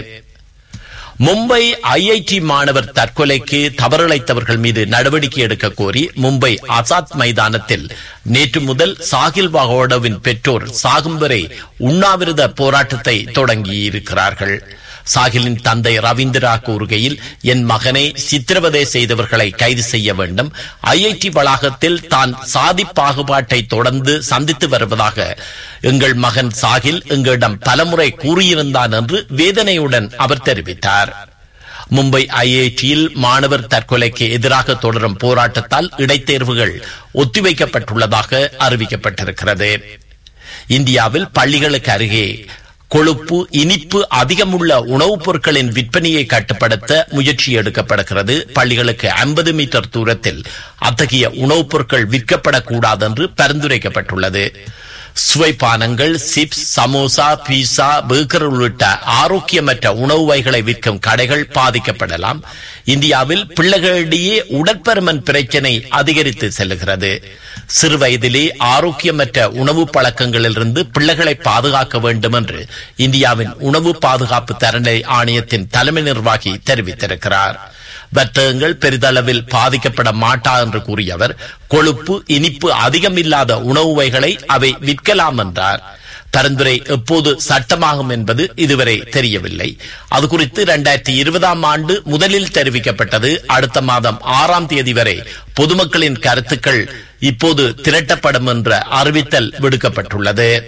மும்பை ஐஐடி மாணவர் தற்கொலைக்கு தவறிழைத்தவர்கள் மீது நடவடிக்கை எடுக்க கோரி மும்பை ஆசாத் மைதானத்தில் நேற்று முதல் சாகில் வகோடவின் பெற்றோர் சாகும் வரை உண்ணாவிரத போராட்டத்தை தொடங்கியிருக்கிறார்கள் சாகிலின் தந்தை ரவீந்திரா கூறுகையில் என் மகனை சித்திரவதை செய்தவர்களை கைது செய்ய வேண்டும் ஐஐடி வளாகத்தில் தான் சாதி பாகுபாட்டை தொடர்ந்து சந்தித்து வருவதாக எங்கள் மகன் சாகில் எங்களிடம் பலமுறை கூறியிருந்தான் என்று வேதனையுடன் அவர் தெரிவித்தார் மும்பை ஐஐடியில் மாணவர் தற்கொலைக்கு எதிராக தொடரும் போராட்டத்தால் இடைத்தேர்வுகள் ஒத்திவைக்கப்பட்டுள்ளதாக அறிவிக்கப்பட்டிருக்கிறது இந்தியாவில் பள்ளிகளுக்கு அருகே கொழுப்பு இனிப்பு அதிகமுள்ள உணவுப் பொருட்களின் விற்பனையை கட்டுப்படுத்த முயற்சி எடுக்கப்படுகிறது பள்ளிகளுக்கு ஐம்பது மீட்டர் தூரத்தில் அத்தகைய உணவுப் பொருட்கள் விற்கப்படக்கூடாது என்று பரிந்துரைக்கப்பட்டுள்ளது சுவைப்பானங்கள் சிப்ஸ் சமோசா பீஸா பேக்கர் உள்ளிட்ட ஆரோக்கியமற்ற உணவு வகைகளை விற்கும் கடைகள் பாதிக்கப்படலாம் இந்தியாவில் பிள்ளைகளிடையே உடற்பருமன் பிரச்சனை அதிகரித்து செல்லுகிறது சிறு வயதிலே ஆரோக்கியமற்ற உணவு பழக்கங்களிலிருந்து பிள்ளைகளை பாதுகாக்க வேண்டும் என்று இந்தியாவின் உணவு பாதுகாப்பு தரநிலை ஆணையத்தின் தலைமை நிர்வாகி தெரிவித்திருக்கிறார் வர்த்தகங்கள் பெரிதளவில் பாதிக்கப்பட மாட்டா என்று கூறிய அவர் கொழுப்பு இனிப்பு அதிகமில்லாத உணவு வகைகளை அவை விற்கலாம் என்றார் பரிந்துரை எப்போது சட்டமாகும் என்பது இதுவரை தெரியவில்லை அது குறித்து இரண்டாயிரத்தி இருபதாம் ஆண்டு முதலில் தெரிவிக்கப்பட்டது அடுத்த மாதம் ஆறாம் தேதி வரை பொதுமக்களின் கருத்துக்கள் இப்போது திரட்டப்படும் என்ற அறிவித்தல் விடுக்கப்பட்டுள்ளது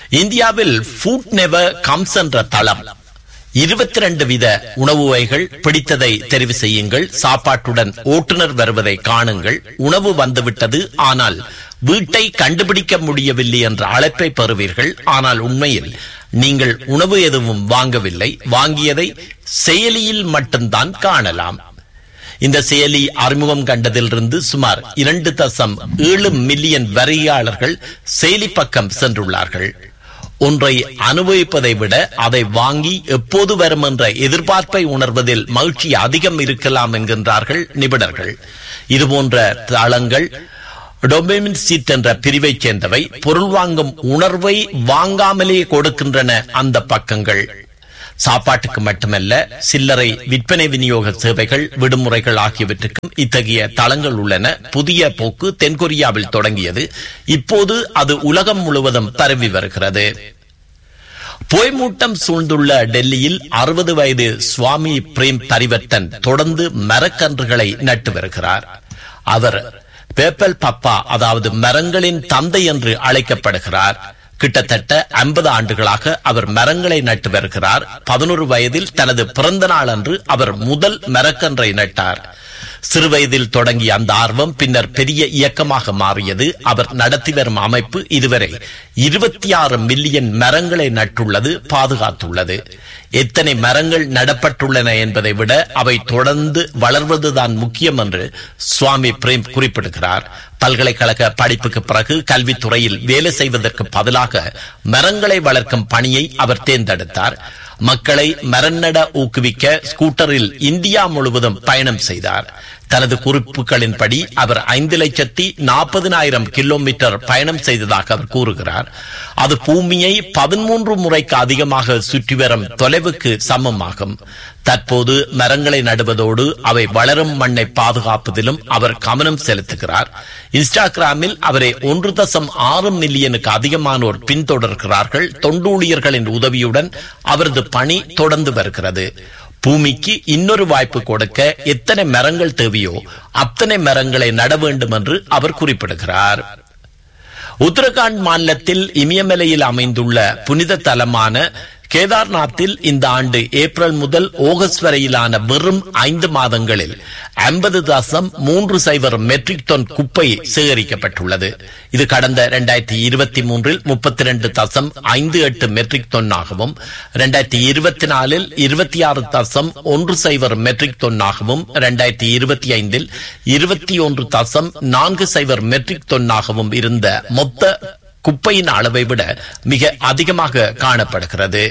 இந்தியாவில் ஃபுட் நெவர் கம்ஸ் என்ற தளம் இருபத்தி ரெண்டு வித உணவு வகைகள் பிடித்ததை தெரிவு செய்யுங்கள் சாப்பாட்டுடன் ஓட்டுநர் வருவதை காணுங்கள் உணவு வந்துவிட்டது ஆனால் வீட்டை கண்டுபிடிக்க முடியவில்லை என்ற அழைப்பை பெறுவீர்கள் ஆனால் உண்மையில் நீங்கள் உணவு எதுவும் வாங்கவில்லை வாங்கியதை செயலியில் மட்டும்தான் காணலாம் இந்த செயலி அறிமுகம் கண்டதிலிருந்து சுமார் இரண்டு தசம் ஏழு மில்லியன் வரியாளர்கள் செயலி பக்கம் சென்றுள்ளார்கள் ஒன்றை அனுபவிப்பதை விட அதை வாங்கி எப்போது வரும் என்ற எதிர்பார்ப்பை உணர்வதில் மகிழ்ச்சி அதிகம் இருக்கலாம் என்கின்றார்கள் நிபுணர்கள் இதுபோன்ற தளங்கள் டொபமின் சீட் என்ற பிரிவைச் சேர்ந்தவை பொருள் வாங்கும் உணர்வை வாங்காமலே கொடுக்கின்றன அந்த பக்கங்கள் சாப்பாட்டுக்கு மட்டுமல்ல சில்லறை விற்பனை விநியோக சேவைகள் விடுமுறைகள் ஆகியவற்றுக்கும் இத்தகைய தளங்கள் உள்ளன புதிய போக்கு தென்கொரியாவில் தொடங்கியது இப்போது அது உலகம் முழுவதும் பரவி வருகிறது புயமூட்டம் சூழ்ந்துள்ள டெல்லியில் அறுபது வயது சுவாமி பிரேம் பரிவர்த்தன் தொடர்ந்து மரக்கன்றுகளை நட்டு வருகிறார் அவர் பேப்பல் பப்பா அதாவது மரங்களின் தந்தை என்று அழைக்கப்படுகிறார் கிட்டத்தட்ட ஐம்பது ஆண்டுகளாக அவர் மரங்களை நட்டு வருகிறார் பதினொரு வயதில் தனது பிறந்த நாள் அன்று அவர் முதல் மரக்கன்றை நட்டார் சிறுவயதில் தொடங்கிய அந்த ஆர்வம் பின்னர் பெரிய இயக்கமாக மாறியது அவர் நடத்தி வரும் அமைப்பு இதுவரை இருபத்தி ஆறு மில்லியன் மரங்களை நட்டுள்ளது பாதுகாத்துள்ளது எத்தனை மரங்கள் நடப்பட்டுள்ளன என்பதை விட அவை தொடர்ந்து வளர்வதுதான் முக்கியம் என்று சுவாமி பிரேம் குறிப்பிடுகிறார் பல்கலைக்கழக படிப்புக்கு பிறகு கல்வித்துறையில் வேலை செய்வதற்கு பதிலாக மரங்களை வளர்க்கும் பணியை அவர் தேர்ந்தெடுத்தார் மக்களை மரநட ஊக்குவிக்க ஸ்கூட்டரில் இந்தியா முழுவதும் பயணம் செய்தார் தனது குறிப்புகளின்படி அவர் ஐந்து லட்சத்தி நாற்பதினாயிரம் கிலோமீட்டர் பயணம் செய்ததாக அவர் கூறுகிறார் அது பூமியை பதிமூன்று முறைக்கு அதிகமாக சுற்றி வரும் தொலைவுக்கு சமமாகும் தற்போது மரங்களை நடுவதோடு அவை வளரும் மண்ணை பாதுகாப்பதிலும் அவர் கவனம் செலுத்துகிறார் இன்ஸ்டாகிராமில் அவரை ஒன்று தசம் ஆறு மில்லியனுக்கு அதிகமானோர் பின்தொடர்கிறார்கள் தொண்டூழியர்களின் உதவியுடன் அவரது பணி தொடர்ந்து வருகிறது பூமிக்கு இன்னொரு வாய்ப்பு கொடுக்க எத்தனை மரங்கள் தேவையோ அத்தனை மரங்களை நட வேண்டும் என்று அவர் குறிப்பிடுகிறார் உத்தரகாண்ட் மாநிலத்தில் இமயமலையில் அமைந்துள்ள புனித தலமான கேதார்நாத்தில் இந்த ஆண்டு ஏப்ரல் முதல் ஆகஸ்ட் வரையிலான வெறும் ஐந்து மாதங்களில் ஐம்பது தசம் மூன்று சைபர் மெட்ரிக் டன் குப்பை சேகரிக்கப்பட்டுள்ளது இது கடந்த இரண்டாயிரத்தி இருபத்தி மூன்றில் முப்பத்தி ரெண்டு தசம் ஐந்து எட்டு மெட்ரிக் டன்னாகவும் இரண்டாயிரத்தி இருபத்தி நாலில் இருபத்தி ஆறு தசம் ஒன்று சைபர் மெட்ரிக் டன்னாகவும் இரண்டாயிரத்தி இருபத்தி ஐந்தில் இருபத்தி ஒன்று தசம் நான்கு சைபர் மெட்ரிக் டன்னாகவும் இருந்த மொத்த குப்பையின் அளவை விட மிக அதிகமாக காணப்படுகிறது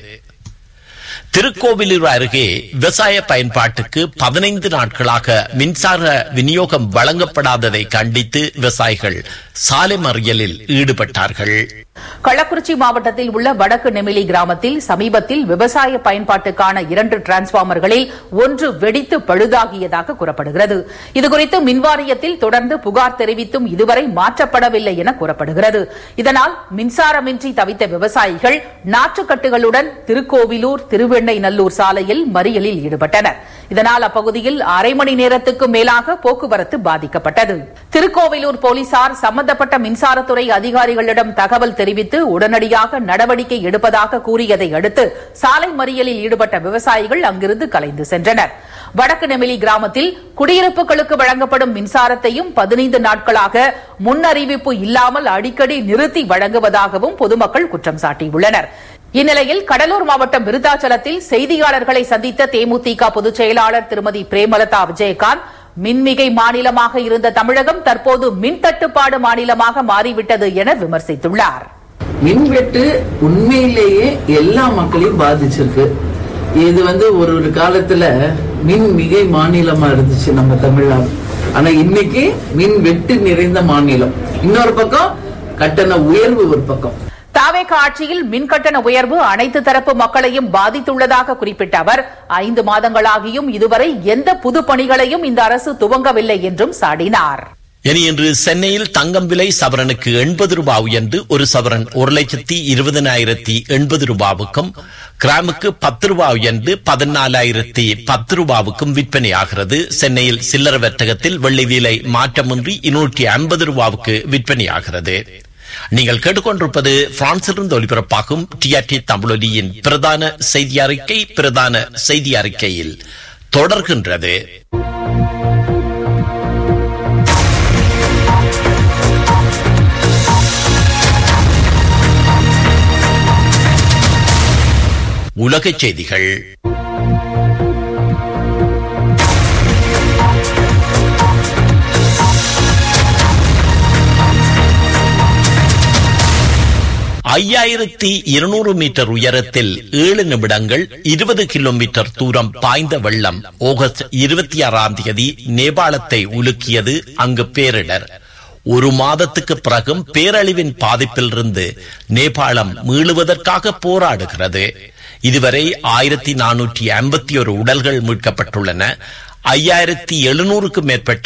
திருக்கோவிலூர் அருகே விவசாய பயன்பாட்டுக்கு பதினைந்து நாட்களாக மின்சார விநியோகம் வழங்கப்படாததை கண்டித்து விவசாயிகள் சாலை மறியலில் ஈடுபட்டார்கள் கள்ளக்குறிச்சி மாவட்டத்தில் உள்ள வடக்கு நெமிலி கிராமத்தில் சமீபத்தில் விவசாய பயன்பாட்டுக்கான இரண்டு டிரான்ஸ்பார்மர்களில் ஒன்று வெடித்து பழுதாகியதாக கூறப்படுகிறது இதுகுறித்து மின்வாரியத்தில் தொடர்ந்து புகார் தெரிவித்தும் இதுவரை மாற்றப்படவில்லை என கூறப்படுகிறது இதனால் மின்சாரமின்றி தவித்த விவசாயிகள் நாற்றுக்கட்டுகளுடன் திருக்கோவிலூர் திருவெண்ணை நல்லூர் சாலையில் மறியலில் ஈடுபட்டனர் இதனால் அப்பகுதியில் அரை மணி நேரத்துக்கு மேலாக போக்குவரத்து பாதிக்கப்பட்டது திருக்கோவிலூர் போலீசார் சம்பந்தப்பட்ட மின்சாரத்துறை அதிகாரிகளிடம் தகவல் தெரிவித்து உடனடியாக நடவடிக்கை எடுப்பதாக கூறியதை அடுத்து சாலை மறியலில் ஈடுபட்ட விவசாயிகள் அங்கிருந்து கலைந்து சென்றனர் வடக்கு நெமிலி கிராமத்தில் குடியிருப்புகளுக்கு வழங்கப்படும் மின்சாரத்தையும் பதினைந்து நாட்களாக முன்னறிவிப்பு இல்லாமல் அடிக்கடி நிறுத்தி வழங்குவதாகவும் பொதுமக்கள் குற்றம் சாட்டியுள்ளனர் இந்நிலையில் கடலூர் மாவட்டம் விருத்தாச்சலத்தில் செய்தியாளர்களை சந்தித்த தேமுதிக பொதுச் செயலாளர் திருமதி பிரேமலதா விஜயகாந்த் மின்மிகை மாநிலமாக இருந்த தமிழகம் தற்போது மின் தட்டுப்பாடு மாநிலமாக மாறிவிட்டது என விமர்சித்துள்ளார் மின்வெட்டு உண்மையிலேயே எல்லா மக்களையும் பாதிச்சிருக்கு இது வந்து ஒரு ஒரு காலத்துல மின் மிகை மாநிலமா இருந்துச்சு நம்ம தமிழ்நாடு ஆனா இன்னைக்கு மின் வெட்டு நிறைந்த மாநிலம் இன்னொரு பக்கம் கட்டண உயர்வு ஒரு பக்கம் தாவேக ஆட்சியில் மின்கட்டண உயர்வு அனைத்து தரப்பு மக்களையும் பாதித்துள்ளதாக குறிப்பிட்ட அவர் ஐந்து மாதங்களாகியும் இதுவரை எந்த புது பணிகளையும் இந்த அரசு துவங்கவில்லை என்றும் சாடினார் இனி இன்று சென்னையில் தங்கம் விலை சவரனுக்கு எண்பது ரூபாய் உயர்ந்து ஒரு சவரன் ஒரு லட்சத்தி இருபதனாயிரத்தி எண்பது ரூபாவுக்கும் கிராமுக்கு பத்து ரூபாய் உயர்ந்து பதினாலாயிரத்தி பத்து ரூபாவுக்கும் விற்பனையாகிறது சென்னையில் சில்லறை வர்த்தகத்தில் வெள்ளி விலை மாற்றமின்றி இருநூற்றி ஐம்பது ரூபாவுக்கு விற்பனையாகிறது நீங்கள் கேட்டுக்கொண்டிருப்பது பிரான்சிலிருந்து ஒலிபரப்பாகும் டிஆர்டி தமிழொலியின் பிரதான செய்தி அறிக்கை பிரதான செய்தி அறிக்கையில் தொடர்கின்றது உலகச் செய்திகள் ஐயாயிரத்தி இருநூறு மீட்டர் உயரத்தில் ஏழு நிமிடங்கள் இருபது கிலோமீட்டர் தூரம் பாய்ந்த வெள்ளம் ஆகஸ்ட் இருபத்தி ஆறாம் தேதி நேபாளத்தை உலுக்கியது அங்கு பேரிடர் ஒரு மாதத்துக்கு பிறகும் பேரழிவின் பாதிப்பிலிருந்து நேபாளம் மீளுவதற்காக போராடுகிறது இதுவரை ஆயிரத்தி நானூற்றி ஐம்பத்தி ஒரு உடல்கள் மீட்கப்பட்டுள்ளன ஐயாயிரத்தி எழுநூறுக்கும் மேற்பட்ட